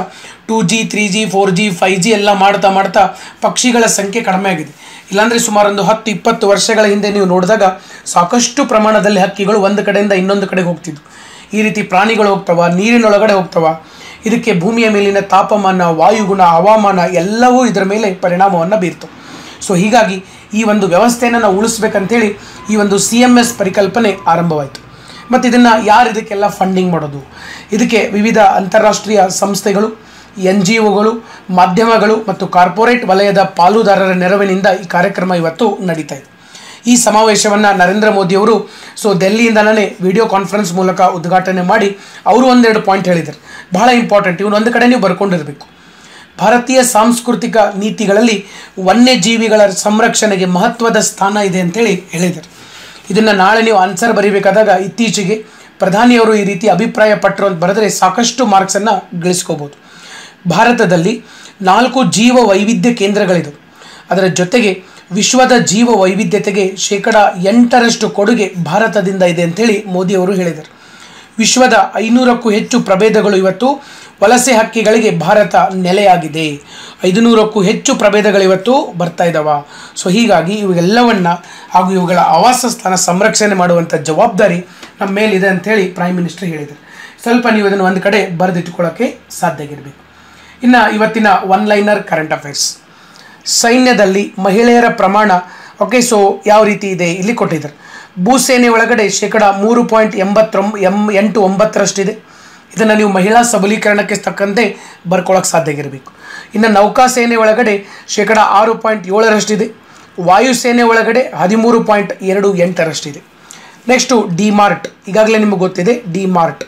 two G three G four G five G ಎಲ್ಲ ಮಾಡ್ತಾ ಮಾಡ್ತಾ ಪಕ್ಷಿಗಳ ಸಂಖ್ಯೆ ಕಡಿಮೆ ಆಗಿದೆ ಇಲ್ಲಾಂದರೆ ಸುಮಾರು ಒಂದು ಹತ್ತು ಇಪ್ಪತ್ತು ವರ್ಷಗಳ ಹಿಂದೆ ನೀವು ನೋಡಿದಾಗ ಸಾಕಷ್ಟು ಪ್ರಮಾಣದಲ್ಲಿ ಹಕ್ಕಿಗಳು ಒಂದು ಕಡೆಯಿಂದ ಇನ್ನೊಂದು ಕಡೆಗೆ ಹೋಗ್ತಿದ್ವು ಈ ರೀತಿ ಪ್ರಾಣಿಗಳು ಹೋಗ್ತವ ನೀರಿನೊಳಗಡೆ ಹೋಗ್ತವ ಇದಕ್ಕೆ ಭೂಮಿಯ ಮೇಲಿನ ತಾಪಮಾನ ವಾಯುಗುಣ ಹವಾಮಾನ ಎಲ್ಲವೂ ಇದರ ಮೇಲೆ ಪರಿಣಾಮವನ್ನು ಬೀರ್ತವೆ ಸೊ ಹೀಗಾಗಿ ಈ ಒಂದು ವ್ಯವಸ್ಥೆಯನ್ನು ನಾವು ಉಳಿಸ್ಬೇಕಂತೇಳಿ ಈ ಒಂದು ಸಿ ಎಮ್ ಎಸ್ ಪರಿಕಲ್ಪನೆ ಆರಂಭವಾಯಿತು ಮತ್ತು ಇದನ್ನು ಯಾರು ಇದಕ್ಕೆಲ್ಲ ಫಂಡಿಂಗ್ ಮಾಡೋದು ಇದಕ್ಕೆ ವಿವಿಧ ಅಂತಾರಾಷ್ಟ್ರೀಯ ಸಂಸ್ಥೆಗಳು ಎನ್ ಜಿ ಒಗಳು ಮಾಧ್ಯಮಗಳು ಮತ್ತು ಕಾರ್ಪೊರೇಟ್ ವಲಯದ ಪಾಲುದಾರರ ನೆರವಿನಿಂದ ಈ ಕಾರ್ಯಕ್ರಮ ಇವತ್ತು ನಡೀತಾ ಇದೆ ಈ ಸಮಾವೇಶವನ್ನು ನರೇಂದ್ರ ಮೋದಿಯವರು ಸೊ ದೆಹಲಿಯಿಂದಲೇ ವಿಡಿಯೋ ಕಾನ್ಫರೆನ್ಸ್ ಮೂಲಕ ಉದ್ಘಾಟನೆ ಮಾಡಿ ಅವರು ಒಂದೆರಡು ಪಾಯಿಂಟ್ ಹೇಳಿದ್ದಾರೆ ಬಹಳ ಇಂಪಾರ್ಟೆಂಟ್ ಇವನು ಒಂದು ಕಡೆ ನೀವು ಬರ್ಕೊಂಡಿರಬೇಕು ಭಾರತೀಯ ಸಾಂಸ್ಕೃತಿಕ ನೀತಿಗಳಲ್ಲಿ ವನ್ಯಜೀವಿಗಳ ಸಂರಕ್ಷಣೆಗೆ ಮಹತ್ವದ ಸ್ಥಾನ ಇದೆ ಅಂತೇಳಿ ಹೇಳಿದ್ದಾರೆ ಇದನ್ನು ನಾಳೆ ನೀವು ಆನ್ಸರ್ ಬರೀಬೇಕಾದಾಗ ಇತ್ತೀಚೆಗೆ ಪ್ರಧಾನಿಯವರು ಈ ರೀತಿ ಅಭಿಪ್ರಾಯ ಪಟ್ಟರು ಅಂತ ಬರೆದರೆ ಸಾಕಷ್ಟು ಮಾರ್ಕ್ಸನ್ನು ಗಳಿಸ್ಕೋಬೋದು ಭಾರತದಲ್ಲಿ ನಾಲ್ಕು ಜೀವ ವೈವಿಧ್ಯ ಕೇಂದ್ರಗಳಿದ್ದವು ಅದರ ಜೊತೆಗೆ ವಿಶ್ವದ ಜೀವ ವೈವಿಧ್ಯತೆಗೆ ಶೇಕಡ ಎಂಟರಷ್ಟು ಕೊಡುಗೆ ಭಾರತದಿಂದ ಇದೆ ಅಂತೇಳಿ ಮೋದಿಯವರು ಹೇಳಿದರು ವಿಶ್ವದ ಐನೂರಕ್ಕೂ ಹೆಚ್ಚು ಪ್ರಭೇದಗಳು ಇವತ್ತು ವಲಸೆ ಹಕ್ಕಿಗಳಿಗೆ ಭಾರತ ನೆಲೆಯಾಗಿದೆ ಐದುನೂರಕ್ಕೂ ಹೆಚ್ಚು ಪ್ರಭೇದಗಳು ಇವತ್ತು ಬರ್ತಾ ಇದ್ದಾವ ಸೊ ಹೀಗಾಗಿ ಇವೆಲ್ಲವನ್ನ ಹಾಗೂ ಇವುಗಳ ಆವಾಸ ಸ್ಥಾನ ಸಂರಕ್ಷಣೆ ಮಾಡುವಂಥ ಜವಾಬ್ದಾರಿ ನಮ್ಮ ಮೇಲಿದೆ ಅಂತೇಳಿ ಪ್ರೈಮ್ ಮಿನಿಸ್ಟರ್ ಹೇಳಿದರು ಸ್ವಲ್ಪ ನೀವು ಇದನ್ನು ಒಂದು ಕಡೆ ಬರೆದಿಟ್ಕೊಳ್ಳೋಕ್ಕೆ ಸಾಧ್ಯ ಆಗಿರಬೇಕು ಇನ್ನು ಇವತ್ತಿನ ಒನ್ ಲೈನರ್ ಕರೆಂಟ್ ಅಫೇರ್ಸ್ ಸೈನ್ಯದಲ್ಲಿ ಮಹಿಳೆಯರ ಪ್ರಮಾಣ ಓಕೆ ಸೊ ಯಾವ ರೀತಿ ಇದೆ ಇಲ್ಲಿ ಕೊಟ್ಟಿದ್ದಾರೆ ಭೂಸೇನೆ ಒಳಗಡೆ ಶೇಕಡ ಮೂರು ಪಾಯಿಂಟ್ ಎಂಬತ್ತೊಂಬ ಎಂ ಎಂಟು ಒಂಬತ್ತರಷ್ಟಿದೆ ಇದನ್ನು ನೀವು ಮಹಿಳಾ ಸಬಲೀಕರಣಕ್ಕೆ ತಕ್ಕಂತೆ ಬರ್ಕೊಳ್ಳೋಕೆ ಸಾಧ್ಯ ಆಗಿರಬೇಕು ಇನ್ನು ನೌಕಾಸೇನೆ ಒಳಗಡೆ ಶೇಕಡ ಆರು ಪಾಯಿಂಟ್ ಏಳರಷ್ಟಿದೆ ವಾಯುಸೇನೆ ಒಳಗಡೆ ಹದಿಮೂರು ಪಾಯಿಂಟ್ ಎರಡು ಎಂಟರಷ್ಟಿದೆ ನೆಕ್ಸ್ಟು ಡಿಮಾರ್ಟ್ ಈಗಾಗಲೇ ನಿಮಗೆ ಗೊತ್ತಿದೆ ಡಿಮಾರ್ಟ್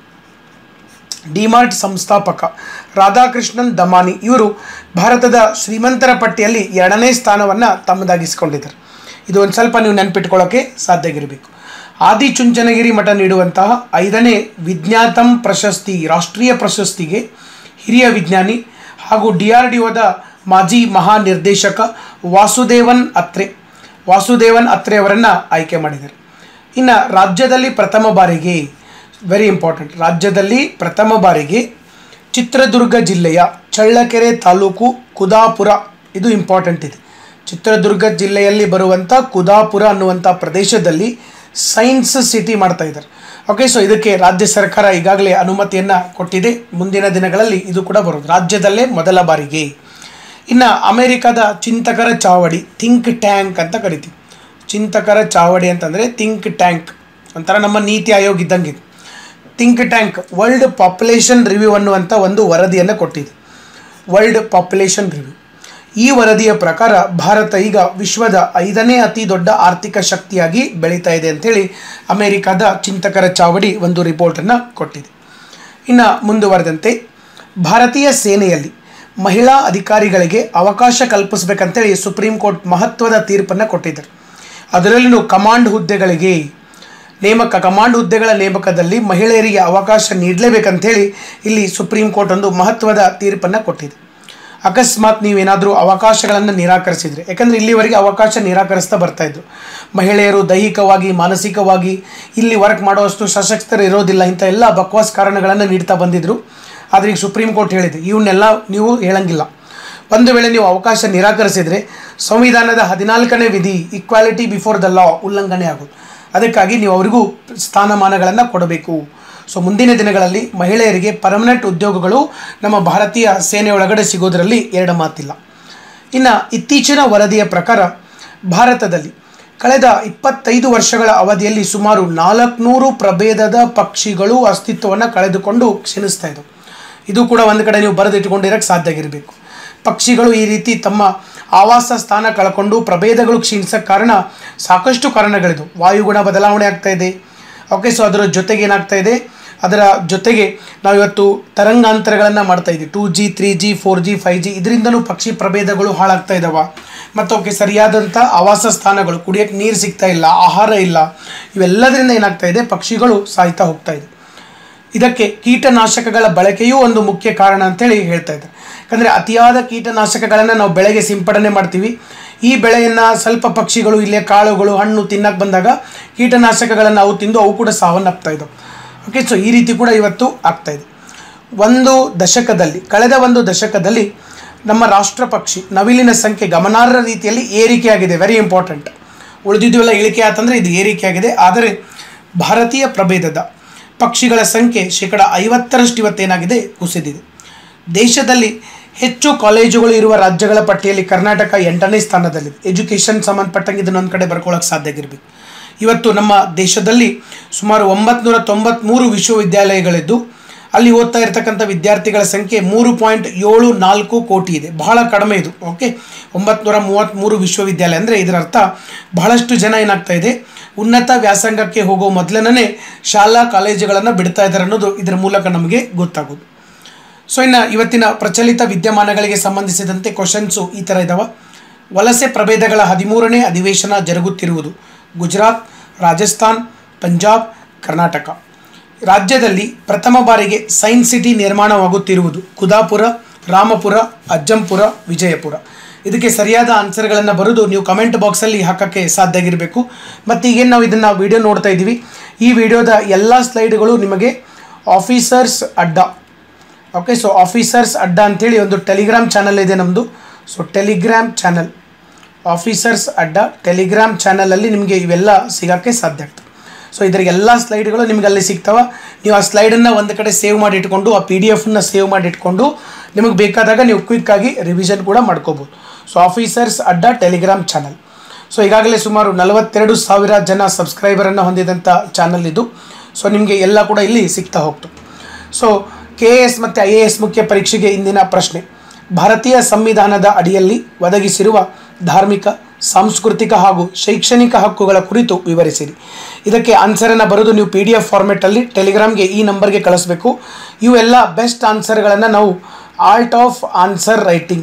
ಡಿಮಾರ್ಟ್ ಸಂಸ್ಥಾಪಕ ರಾಧಾಕೃಷ್ಣನ್ ದಮಾನಿ ಇವರು ಭಾರತದ ಶ್ರೀಮಂತರ ಪಟ್ಟಿಯಲ್ಲಿ ಎರಡನೇ ಸ್ಥಾನವನ್ನು ತಮ್ಮದಾಗಿಸಿಕೊಂಡಿದ್ದಾರೆ ಇದು ಒಂದು ಸ್ವಲ್ಪ ನೀವು ನೆನಪಿಟ್ಕೊಳ್ಳೋಕ್ಕೆ ಸಾಧ್ಯ ಆಗಿರಬೇಕು ಆದಿಚುಂಚನಗಿರಿ ಮಠ ನೀಡುವಂತಹ ಐದನೇ ವಿಜ್ಞಾತಂ ಪ್ರಶಸ್ತಿ ರಾಷ್ಟ್ರೀಯ ಪ್ರಶಸ್ತಿಗೆ ಹಿರಿಯ ವಿಜ್ಞಾನಿ ಹಾಗೂ ಡಿ ಆರ್ ಡಿ ಒದ ಮಾಜಿ ಮಹಾನಿರ್ದೇಶಕ ವಾಸುದೇವನ್ ಅತ್ರೆ ವಾಸುದೇವನ್ ಅತ್ರೆ ಅವರನ್ನು ಆಯ್ಕೆ ಮಾಡಿದ್ದಾರೆ ಇನ್ನು ರಾಜ್ಯದಲ್ಲಿ ಪ್ರಥಮ ಬಾರಿಗೆ ವೆರಿ ಇಂಪಾರ್ಟೆಂಟ್ ರಾಜ್ಯದಲ್ಲಿ ಪ್ರಥಮ ಬಾರಿಗೆ ಚಿತ್ರದುರ್ಗ ಜಿಲ್ಲೆಯ ಚಳ್ಳಕೆರೆ ತಾಲೂಕು ಕುದಾಪುರ ಇದು ಇಂಪಾರ್ಟೆಂಟ್ ಇದೆ ಚಿತ್ರದುರ್ಗ ಜಿಲ್ಲೆಯಲ್ಲಿ ಬರುವಂಥ ಕುದಾಪುರ ಅನ್ನುವಂಥ ಪ್ರದೇಶದಲ್ಲಿ ಸೈನ್ಸ್ ಸಿಟಿ ಮಾಡ್ತಾ ಇದ್ದಾರೆ ಓಕೆ ಸೊ ಇದಕ್ಕೆ ರಾಜ್ಯ ಸರ್ಕಾರ ಈಗಾಗಲೇ ಅನುಮತಿಯನ್ನು ಕೊಟ್ಟಿದೆ ಮುಂದಿನ ದಿನಗಳಲ್ಲಿ ಇದು ಕೂಡ ಬರೋದು ರಾಜ್ಯದಲ್ಲೇ ಮೊದಲ ಬಾರಿಗೆ ಇನ್ನು ಅಮೆರಿಕದ ಚಿಂತಕರ ಚಾವಡಿ ಥಿಂಕ್ ಟ್ಯಾಂಕ್ ಅಂತ ಕರಿತೀವಿ ಚಿಂತಕರ ಚಾವಡಿ ಅಂತಂದರೆ ಥಿಂಕ್ ಟ್ಯಾಂಕ್ ಒಂಥರ ನಮ್ಮ ನೀತಿ ಆಯೋಗ ಇದ್ದಂಗೆ ಇದು think tank World Population Review ಅನ್ನುವಂಥ ಒಂದು ವರದಿಯನ್ನು ಕೊಟ್ಟಿದೆ ವರ್ಲ್ಡ್ ಪಾಪ್ಯುಲೇಷನ್ ರಿವ್ಯೂ ಈ ವರದಿಯ ಪ್ರಕಾರ ಭಾರತ ಈಗ ವಿಶ್ವದ ಐದನೇ ಅತಿ ದೊಡ್ಡ ಆರ್ಥಿಕ ಶಕ್ತಿಯಾಗಿ ಬೆಳೀತಾ ಇದೆ ಅಂತೇಳಿ ಅಮೆರಿಕದ ಚಿಂತಕರ ಚಾವಡಿ ಒಂದು ರಿಪೋರ್ಟನ್ನು ಕೊಟ್ಟಿದೆ ಇನ್ನು ಮುಂದುವರೆದಂತೆ ಭಾರತೀಯ ಸೇನೆಯಲ್ಲಿ ಮಹಿಳಾ ಅಧಿಕಾರಿಗಳಿಗೆ ಅವಕಾಶ ಕಲ್ಪಿಸಬೇಕಂತೇಳಿ ಸುಪ್ರೀಂ ಕೋರ್ಟ್ ಮಹತ್ವದ ತೀರ್ಪನ್ನು ಕೊಟ್ಟಿದ್ದರು ಅದರಲ್ಲಿನೂ ಕಮಾಂಡ್ ಹುದ್ದೆಗಳಿಗೆ ನೇಮಕ ಕಮಾಂಡ್ ಹುದ್ದೆಗಳ ನೇಮಕದಲ್ಲಿ ಮಹಿಳೆಯರಿಗೆ ಅವಕಾಶ ನೀಡಲೇಬೇಕಂತೇಳಿ ಇಲ್ಲಿ ಸುಪ್ರೀಂ ಕೋರ್ಟ್ ಒಂದು ಮಹತ್ವದ ತೀರ್ಪನ್ನು ಕೊಟ್ಟಿದೆ ಅಕಸ್ಮಾತ್ ನೀವೇನಾದರೂ ಅವಕಾಶಗಳನ್ನು ನಿರಾಕರಿಸಿದರೆ ಯಾಕಂದರೆ ಇಲ್ಲಿವರೆಗೆ ಅವಕಾಶ ನಿರಾಕರಿಸ್ತಾ ಬರ್ತಾಯಿದ್ರು ಮಹಿಳೆಯರು ದೈಹಿಕವಾಗಿ ಮಾನಸಿಕವಾಗಿ ಇಲ್ಲಿ ವರ್ಕ್ ಮಾಡುವಷ್ಟು ಸಶಕ್ತರು ಇರೋದಿಲ್ಲ ಇಂಥ ಎಲ್ಲ ಬಕ್ವಾಸ್ ಕಾರಣಗಳನ್ನು ನೀಡ್ತಾ ಬಂದಿದ್ದರು ಆದರೆ ಈಗ ಸುಪ್ರೀಂ ಕೋರ್ಟ್ ಹೇಳಿದೆ ಇವನ್ನೆಲ್ಲ ನೀವು ಹೇಳಂಗಿಲ್ಲ ಒಂದು ವೇಳೆ ನೀವು ಅವಕಾಶ ನಿರಾಕರಿಸಿದರೆ ಸಂವಿಧಾನದ ಹದಿನಾಲ್ಕನೇ ವಿಧಿ ಈಕ್ವಾಲಿಟಿ ಬಿಫೋರ್ ದ ಲಾ ಉಲ್ಲಂಘನೆ ಆಗೋದು ಅದಕ್ಕಾಗಿ ನೀವು ಅವರಿಗೂ ಸ್ಥಾನಮಾನಗಳನ್ನು ಕೊಡಬೇಕು ಸೊ ಮುಂದಿನ ದಿನಗಳಲ್ಲಿ ಮಹಿಳೆಯರಿಗೆ ಪರ್ಮನೆಂಟ್ ಉದ್ಯೋಗಗಳು ನಮ್ಮ ಭಾರತೀಯ ಸೇನೆ ಒಳಗಡೆ ಸಿಗೋದರಲ್ಲಿ ಎರಡು ಮಾತಿಲ್ಲ ಇನ್ನು ಇತ್ತೀಚಿನ ವರದಿಯ ಪ್ರಕಾರ ಭಾರತದಲ್ಲಿ ಕಳೆದ ಇಪ್ಪತ್ತೈದು ವರ್ಷಗಳ ಅವಧಿಯಲ್ಲಿ ಸುಮಾರು ನಾಲ್ಕುನೂರು ಪ್ರಭೇದದ ಪಕ್ಷಿಗಳು ಅಸ್ತಿತ್ವವನ್ನು ಕಳೆದುಕೊಂಡು ಕ್ಷೀಣಿಸ್ತಾ ಇದ್ದವು ಇದು ಕೂಡ ಒಂದು ಕಡೆ ನೀವು ಬರೆದಿಟ್ಟುಕೊಂಡಿರೋಕ್ಕೆ ಸಾಧ್ಯ ಆಗಿರಬೇಕು ಪಕ್ಷಿಗಳು ಈ ರೀತಿ ತಮ್ಮ ಆವಾಸ ಸ್ಥಾನ ಕಳ್ಕೊಂಡು ಪ್ರಭೇದಗಳು ಕ್ಷೀಣಿಸೋಕ್ಕೆ ಕಾರಣ ಸಾಕಷ್ಟು ಕಾರಣಗಳಿದು ವಾಯುಗುಣ ಬದಲಾವಣೆ ಆಗ್ತಾ ಇದೆ ಓಕೆ ಸೊ ಅದರ ಜೊತೆಗೆ ಏನಾಗ್ತಾ ಇದೆ ಅದರ ಜೊತೆಗೆ ನಾವಿವತ್ತು ತರಂಗಾಂತರಗಳನ್ನು ಮಾಡ್ತಾ ಇದ್ದೀವಿ two G three G four G five G ಇದರಿಂದನೂ ಪಕ್ಷಿ ಪ್ರಭೇದಗಳು ಹಾಳಾಗ್ತಾ ಇದ್ದಾವೆ ಮತ್ತು ಅವಕ್ಕೆ ಸರಿಯಾದಂಥ ಆವಾಸ ಸ್ಥಾನಗಳು ಕುಡಿಯೋಕ್ಕೆ ನೀರು ಸಿಗ್ತಾ ಇಲ್ಲ ಆಹಾರ ಇಲ್ಲ ಇವೆಲ್ಲದರಿಂದ ಏನಾಗ್ತಾ ಇದೆ ಪಕ್ಷಿಗಳು ಸಾಯ್ತಾ ಹೋಗ್ತಾ ಇದೆ ಇದಕ್ಕೆ ಕೀಟನಾಶಕಗಳ ಬಳಕೆಯೂ ಒಂದು ಮುಖ್ಯ ಕಾರಣ ಅಂತೇಳಿ ಹೇಳ್ತಾ ಇದ್ದಾರೆ ಯಾಕಂದರೆ ಅತಿಯಾದ ಕೀಟನಾಶಕಗಳನ್ನು ನಾವು ಬೆಳೆಗೆ ಸಿಂಪಡಣೆ ಮಾಡ್ತೀವಿ ಈ ಬೆಳೆಯನ್ನು ಸ್ವಲ್ಪ ಪಕ್ಷಿಗಳು ಇಲ್ಲೇ ಕಾಳುಗಳು ಹಣ್ಣು ತಿನ್ನಕ್ಕೆ ಬಂದಾಗ ಕೀಟನಾಶಕಗಳನ್ನು ಅವು ತಿಂದು ಅವು ಕೂಡ ಸಾವನ್ನಪ್ತಾ ಇದ್ದವು ಓಕೆ ಸೊ ಈ ರೀತಿ ಕೂಡ ಇವತ್ತು ಆಗ್ತಾ ಇದೆ ಒಂದು ದಶಕದಲ್ಲಿ ಕಳೆದ ಒಂದು ದಶಕದಲ್ಲಿ ನಮ್ಮ ರಾಷ್ಟ್ರ ಪಕ್ಷಿ ನವಿಲಿನ ಸಂಖ್ಯೆ ಗಮನಾರ್ಹ ರೀತಿಯಲ್ಲಿ ಏರಿಕೆಯಾಗಿದೆ ವೆರಿ ಇಂಪಾರ್ಟೆಂಟ್ ಉಳಿದಿದ್ದೆಲ್ಲ ಇಳಿಕೆ ಆತಂದರೆ ಇದು ಏರಿಕೆಯಾಗಿದೆ ಆದರೆ ಭಾರತೀಯ ಪ್ರಭೇದದ ಪಕ್ಷಿಗಳ ಸಂಖ್ಯೆ ಶೇಕಡ ಐವತ್ತರಷ್ಟು ಇವತ್ತೇನಾಗಿದೆ ಕುಸಿದಿದೆ ದೇಶದಲ್ಲಿ ಹೆಚ್ಚು ಕಾಲೇಜುಗಳು ಇರುವ ರಾಜ್ಯಗಳ ಪಟ್ಟಿಯಲ್ಲಿ ಕರ್ನಾಟಕ ಎಂಟನೇ ಸ್ಥಾನದಲ್ಲಿದೆ ಎಜುಕೇಷನ್ ಸಂಬಂಧಪಟ್ಟಂಗೆ ಇದನ್ನೊಂದು ಕಡೆ ಬರ್ಕೊಳ್ಳೋಕೆ ಸಾಧ್ಯ ಆಗಿರಬೇಕು ಇವತ್ತು ನಮ್ಮ ದೇಶದಲ್ಲಿ ಸುಮಾರು ಒಂಬತ್ತು ತೊಂಬತ್ತ್ಮೂರು ವಿಶ್ವವಿದ್ಯಾಲಯಗಳಿದ್ದು ಅಲ್ಲಿ ಓದ್ತಾ ಇರತಕ್ಕಂಥ ವಿದ್ಯಾರ್ಥಿಗಳ ಸಂಖ್ಯೆ ಮೂರು ಪಾಯಿಂಟ್ ಏಳು ನಾಲ್ಕು ಕೋಟಿ ಇದೆ ಬಹಳ ಕಡಿಮೆ ಇದು ಓಕೆ ಒಂಬತ್ತು ಮೂವತ್ತ್ಮೂರು ವಿಶ್ವವಿದ್ಯಾಲಯ ಅಂದರೆ ಇದರ ಅರ್ಥ ಬಹಳಷ್ಟು ಜನ ಏನಾಗ್ತಾ ಇದೆ ಉನ್ನತ ವ್ಯಾಸಂಗಕ್ಕೆ ಹೋಗೋ ಮೊದಲನೇ ಶಾಲಾ ಕಾಲೇಜುಗಳನ್ನು ಬಿಡ್ತಾ ಇದ್ದಾರೆ ಅನ್ನೋದು ಇದರ ಮೂಲಕ ನಮಗೆ ಗೊತ್ತಾಗೋದು ಸೊ ಇನ್ನು ಇವತ್ತಿನ ಪ್ರಚಲಿತ ವಿದ್ಯಮಾನಗಳಿಗೆ ಸಂಬಂಧಿಸಿದಂತೆ ಕ್ವಶನ್ಸು ಈ ಥರ ಇದ್ದಾವೆ ವಲಸೆ ಪ್ರಭೇದಗಳ ಹದಿಮೂರನೇ ಅಧಿವೇಶನ ಜರುಗುತ್ತಿರುವುದು ಗುಜರಾತ್ ರಾಜಸ್ಥಾನ್ ಪಂಜಾಬ್ ಕರ್ನಾಟಕ ರಾಜ್ಯದಲ್ಲಿ ಪ್ರಥಮ ಬಾರಿಗೆ ಸೈನ್ಸ್ ಸಿಟಿ ನಿರ್ಮಾಣವಾಗುತ್ತಿರುವುದು ಕುದಾಪುರ ರಾಮಪುರ ಅಜ್ಜಂಪುರ ವಿಜಯಪುರ ಇದಕ್ಕೆ ಸರಿಯಾದ ಆನ್ಸರ್ಗಳನ್ನು ಬರೆದು ನೀವು ಕಮೆಂಟ್ ಬಾಕ್ಸಲ್ಲಿ ಹಾಕೋಕ್ಕೆ ಸಾಧ್ಯ ಆಗಿರಬೇಕು ಮತ್ತು ಈಗೇನು ನಾವು ಇದನ್ನು ವಿಡಿಯೋ ನೋಡ್ತಾ ಇದ್ದೀವಿ ಈ ವಿಡಿಯೋದ ಎಲ್ಲ ಸ್ಲೈಡ್ಗಳು ನಿಮಗೆ ಆಫೀಸರ್ಸ್ ಅಡ್ಡ ಓಕೆ ಸೊ ಆಫೀಸರ್ಸ್ ಅಡ್ಡ ಅಂಥೇಳಿ ಒಂದು ಟೆಲಿಗ್ರಾಮ್ ಚಾನಲ್ ಇದೆ ನಮ್ಮದು so Telegram channel officers Adda Telegram ಚಾನಲಲ್ಲಿ ನಿಮಗೆ ಇವೆಲ್ಲ ಸಿಗೋಕ್ಕೆ ಸಾಧ್ಯ ಆಗ್ತದೆ ಸೊ ಇದರ ಎಲ್ಲ ಸ್ಲೈಡ್ಗಳು ನಿಮ್ಗೆ ಅಲ್ಲಿ ಸಿಗ್ತವೆ ನೀವು ಆ ಸ್ಲೈಡನ್ನು ಒಂದು ಕಡೆ ಸೇವ್ ಮಾಡಿ ಇಟ್ಕೊಂಡು ಆ ಪಿ ಡಿ ಎಫನ್ನ ಸೇವ್ ಮಾಡಿ ಇಟ್ಕೊಂಡು ನಿಮಗೆ ಬೇಕಾದಾಗ ನೀವು ಕ್ವಿಕ್ಕಾಗಿ ರಿವಿಷನ್ ಕೂಡ ಮಾಡ್ಕೋಬೋದು so officers Adda Telegram channel so ಈಗಾಗಲೇ ಸುಮಾರು ನಲವತ್ತೆರಡು ಸಾವಿರ ಜನ ಸಬ್ಸ್ಕ್ರೈಬರನ್ನು ಹೊಂದಿದಂಥ ಚಾನಲ್ ಇದು ಸೊ ನಿಮಗೆ ಎಲ್ಲ ಕೂಡ ಇಲ್ಲಿ ಸಿಗ್ತಾ ಹೋಗ್ತು ಸೊ ಕೆ ಎ ಎಸ್ ಮತ್ತು ಐ ಎ ಎಸ್ ಮುಖ್ಯ ಪರೀಕ್ಷೆಗೆ ಇಂದಿನ ಪ್ರಶ್ನೆ ಭಾರತೀಯ ಸಂವಿಧಾನದ ಅಡಿಯಲ್ಲಿ ಒದಗಿಸಿರುವ ಧಾರ್ಮಿಕ ಸಾಂಸ್ಕೃತಿಕ ಹಾಗೂ ಶೈಕ್ಷಣಿಕ ಹಕ್ಕುಗಳ ಕುರಿತು ವಿವರಿಸಿರಿ ಇದಕ್ಕೆ ಆನ್ಸರನ್ನು ಬರೆದು ನೀವು ಪಿ ಡಿ ಎಫ್ ಫಾರ್ಮೆಟಲ್ಲಿ ಟೆಲಿಗ್ರಾಮ್ಗೆ ಈ ನಂಬರ್ಗೆ ಕಳಿಸ್ಬೇಕು ಇವೆಲ್ಲ ಬೆಸ್ಟ್ ಆನ್ಸರ್ಗಳನ್ನು ನಾವು art of answer writing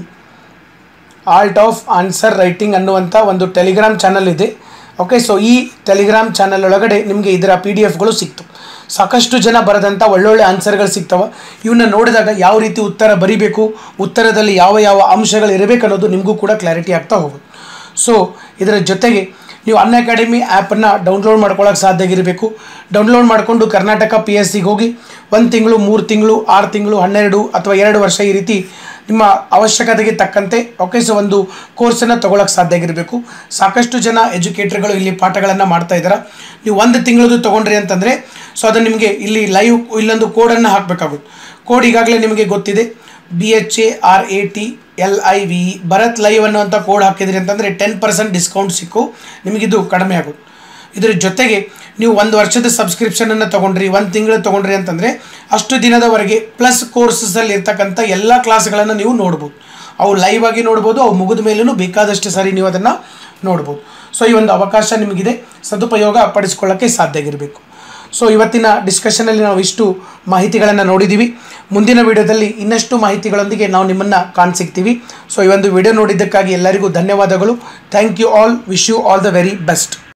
art of answer writing ಅನ್ನುವಂಥ ಒಂದು ಟೆಲಿಗ್ರಾಮ್ ಚಾನಲ್ ಇದೆ ಓಕೆ ಸೊ ಈ ಟೆಲಿಗ್ರಾಮ್ ಚಾನಲ್ ಒಳಗಡೆ ನಿಮಗೆ ಇದರ ಪಿ ಡಿ ಎಫ್ಗಳು ಸಿಕ್ತು ಸಾಕಷ್ಟು ಜನ ಬರೆದಂಥ ಒಳ್ಳೊಳ್ಳೆ ಆನ್ಸರ್ಗಳು ಸಿಗ್ತವೆ ಇವನ್ನ ನೋಡಿದಾಗ ಯಾವ ರೀತಿ ಉತ್ತರ ಬರಿಬೇಕು ಉತ್ತರದಲ್ಲಿ ಯಾವ ಯಾವ ಅಂಶಗಳು ಇರಬೇಕು ಅನ್ನೋದು ನಿಮಗೂ ಕೂಡ ಕ್ಲಾರಿಟಿ ಆಗ್ತಾ ಹೋಗುತ್ತೆ ಸೊ ಇದರ ಜೊತೆಗೆ ನೀವು ಅನ್ ಅಕಾಡೆಮಿ ಆ್ಯಪನ್ನು ಡೌನ್ಲೋಡ್ ಮಾಡ್ಕೊಳ್ಳೋಕೆ ಸಾಧ್ಯ ಆಗಿರಬೇಕು ಡೌನ್ಲೋಡ್ ಮಾಡಿಕೊಂಡು ಕರ್ನಾಟಕ ಪಿ ಎಸ್ ಸಿಗೆ ಹೋಗಿ ಒಂದು ತಿಂಗಳು ಮೂರು ತಿಂಗಳು ಆರು ತಿಂಗಳು ಹನ್ನೆರಡು ಅಥವಾ ಎರಡು ವರ್ಷ ಈ ರೀತಿ ನಿಮ್ಮ ಅವಶ್ಯಕತೆಗೆ ತಕ್ಕಂತೆ ಓಕೆ ಸೊ ಒಂದು ಕೋರ್ಸನ್ನು ತೊಗೊಳಕ್ಕೆ ಸಾಧ್ಯ ಆಗಿರಬೇಕು ಸಾಕಷ್ಟು ಜನ ಎಜುಕೇಟರ್ಗಳು ಇಲ್ಲಿ ಪಾಠಗಳನ್ನು ಮಾಡ್ತಾ ಇದ್ದಾರೆ ನೀವು ಒಂದು ತಿಂಗಳದು ತೊಗೊಂಡ್ರಿ ಅಂತಂದರೆ ಸೊ ಅದು ನಿಮಗೆ ಇಲ್ಲಿ ಲೈವ್ ಇಲ್ಲೊಂದು ಕೋಡನ್ನು ಹಾಕಬೇಕಾಗುತ್ತೆ ಕೋಡ್ ಈಗಾಗಲೇ ನಿಮಗೆ ಗೊತ್ತಿದೆ B H A R A T L I V Bharat live ಅನ್ನುವಂಥ ಕೋಡ್ ಹಾಕಿದ್ರಿ ಅಂತಂದರೆ ಟೆನ್ ಪರ್ಸೆಂಟ್ ಡಿಸ್ಕೌಂಟ್ ಸಿಕ್ಕು ನಿಮಗಿದು ಕಡಿಮೆ ಆಗುತ್ತೆ ಇದರ ಜೊತೆಗೆ ನೀವು ಒಂದು ವರ್ಷದ ಸಬ್ಸ್ಕ್ರಿಪ್ಷನನ್ನು ತೊಗೊಂಡ್ರಿ ಒಂದು ತಿಂಗಳು ತೊಗೊಂಡ್ರಿ ಅಂತಂದರೆ ಅಷ್ಟು ದಿನದವರೆಗೆ ಪ್ಲಸ್ ಕೋರ್ಸಸಲ್ಲಿ ಇರ್ತಕ್ಕಂಥ ಎಲ್ಲ ಕ್ಲಾಸ್ಗಳನ್ನು ನೀವು ನೋಡ್ಬೋದು ಅವು ಲೈವ್ ಆಗಿ ನೋಡ್ಬೋದು ಅವು ಮುಗಿದ ಮೇಲೂ ಬೇಕಾದಷ್ಟು ಸಾರಿ ನೀವು ಅದನ್ನು ನೋಡ್ಬೋದು ಸೊ ಈ ಒಂದು ಅವಕಾಶ ನಿಮಗಿದೆ ಸದುಪಯೋಗ ಪಡಿಸ್ಕೊಳ್ಳೋಕ್ಕೆ ಸಾಧ್ಯ ಆಗಿರಬೇಕು ಸೊ ಇವತ್ತಿನ ಡಿಸ್ಕಷನಲ್ಲಿ ನಾವು ಇಷ್ಟು ಮಾಹಿತಿಗಳನ್ನು ನೋಡಿದ್ದೀವಿ ಮುಂದಿನ ವಿಡಿಯೋದಲ್ಲಿ ಇನ್ನಷ್ಟು ಮಾಹಿತಿಗಳೊಂದಿಗೆ ನಾವು ನಿಮ್ಮನ್ನು ಕಾಣಸಿಗ್ತೀವಿ ಸೊ ಈ ಒಂದು ವಿಡಿಯೋ ನೋಡಿದ್ದಕ್ಕಾಗಿ ಎಲ್ಲರಿಗೂ ಧನ್ಯವಾದಗಳು thank you all wish you all the very best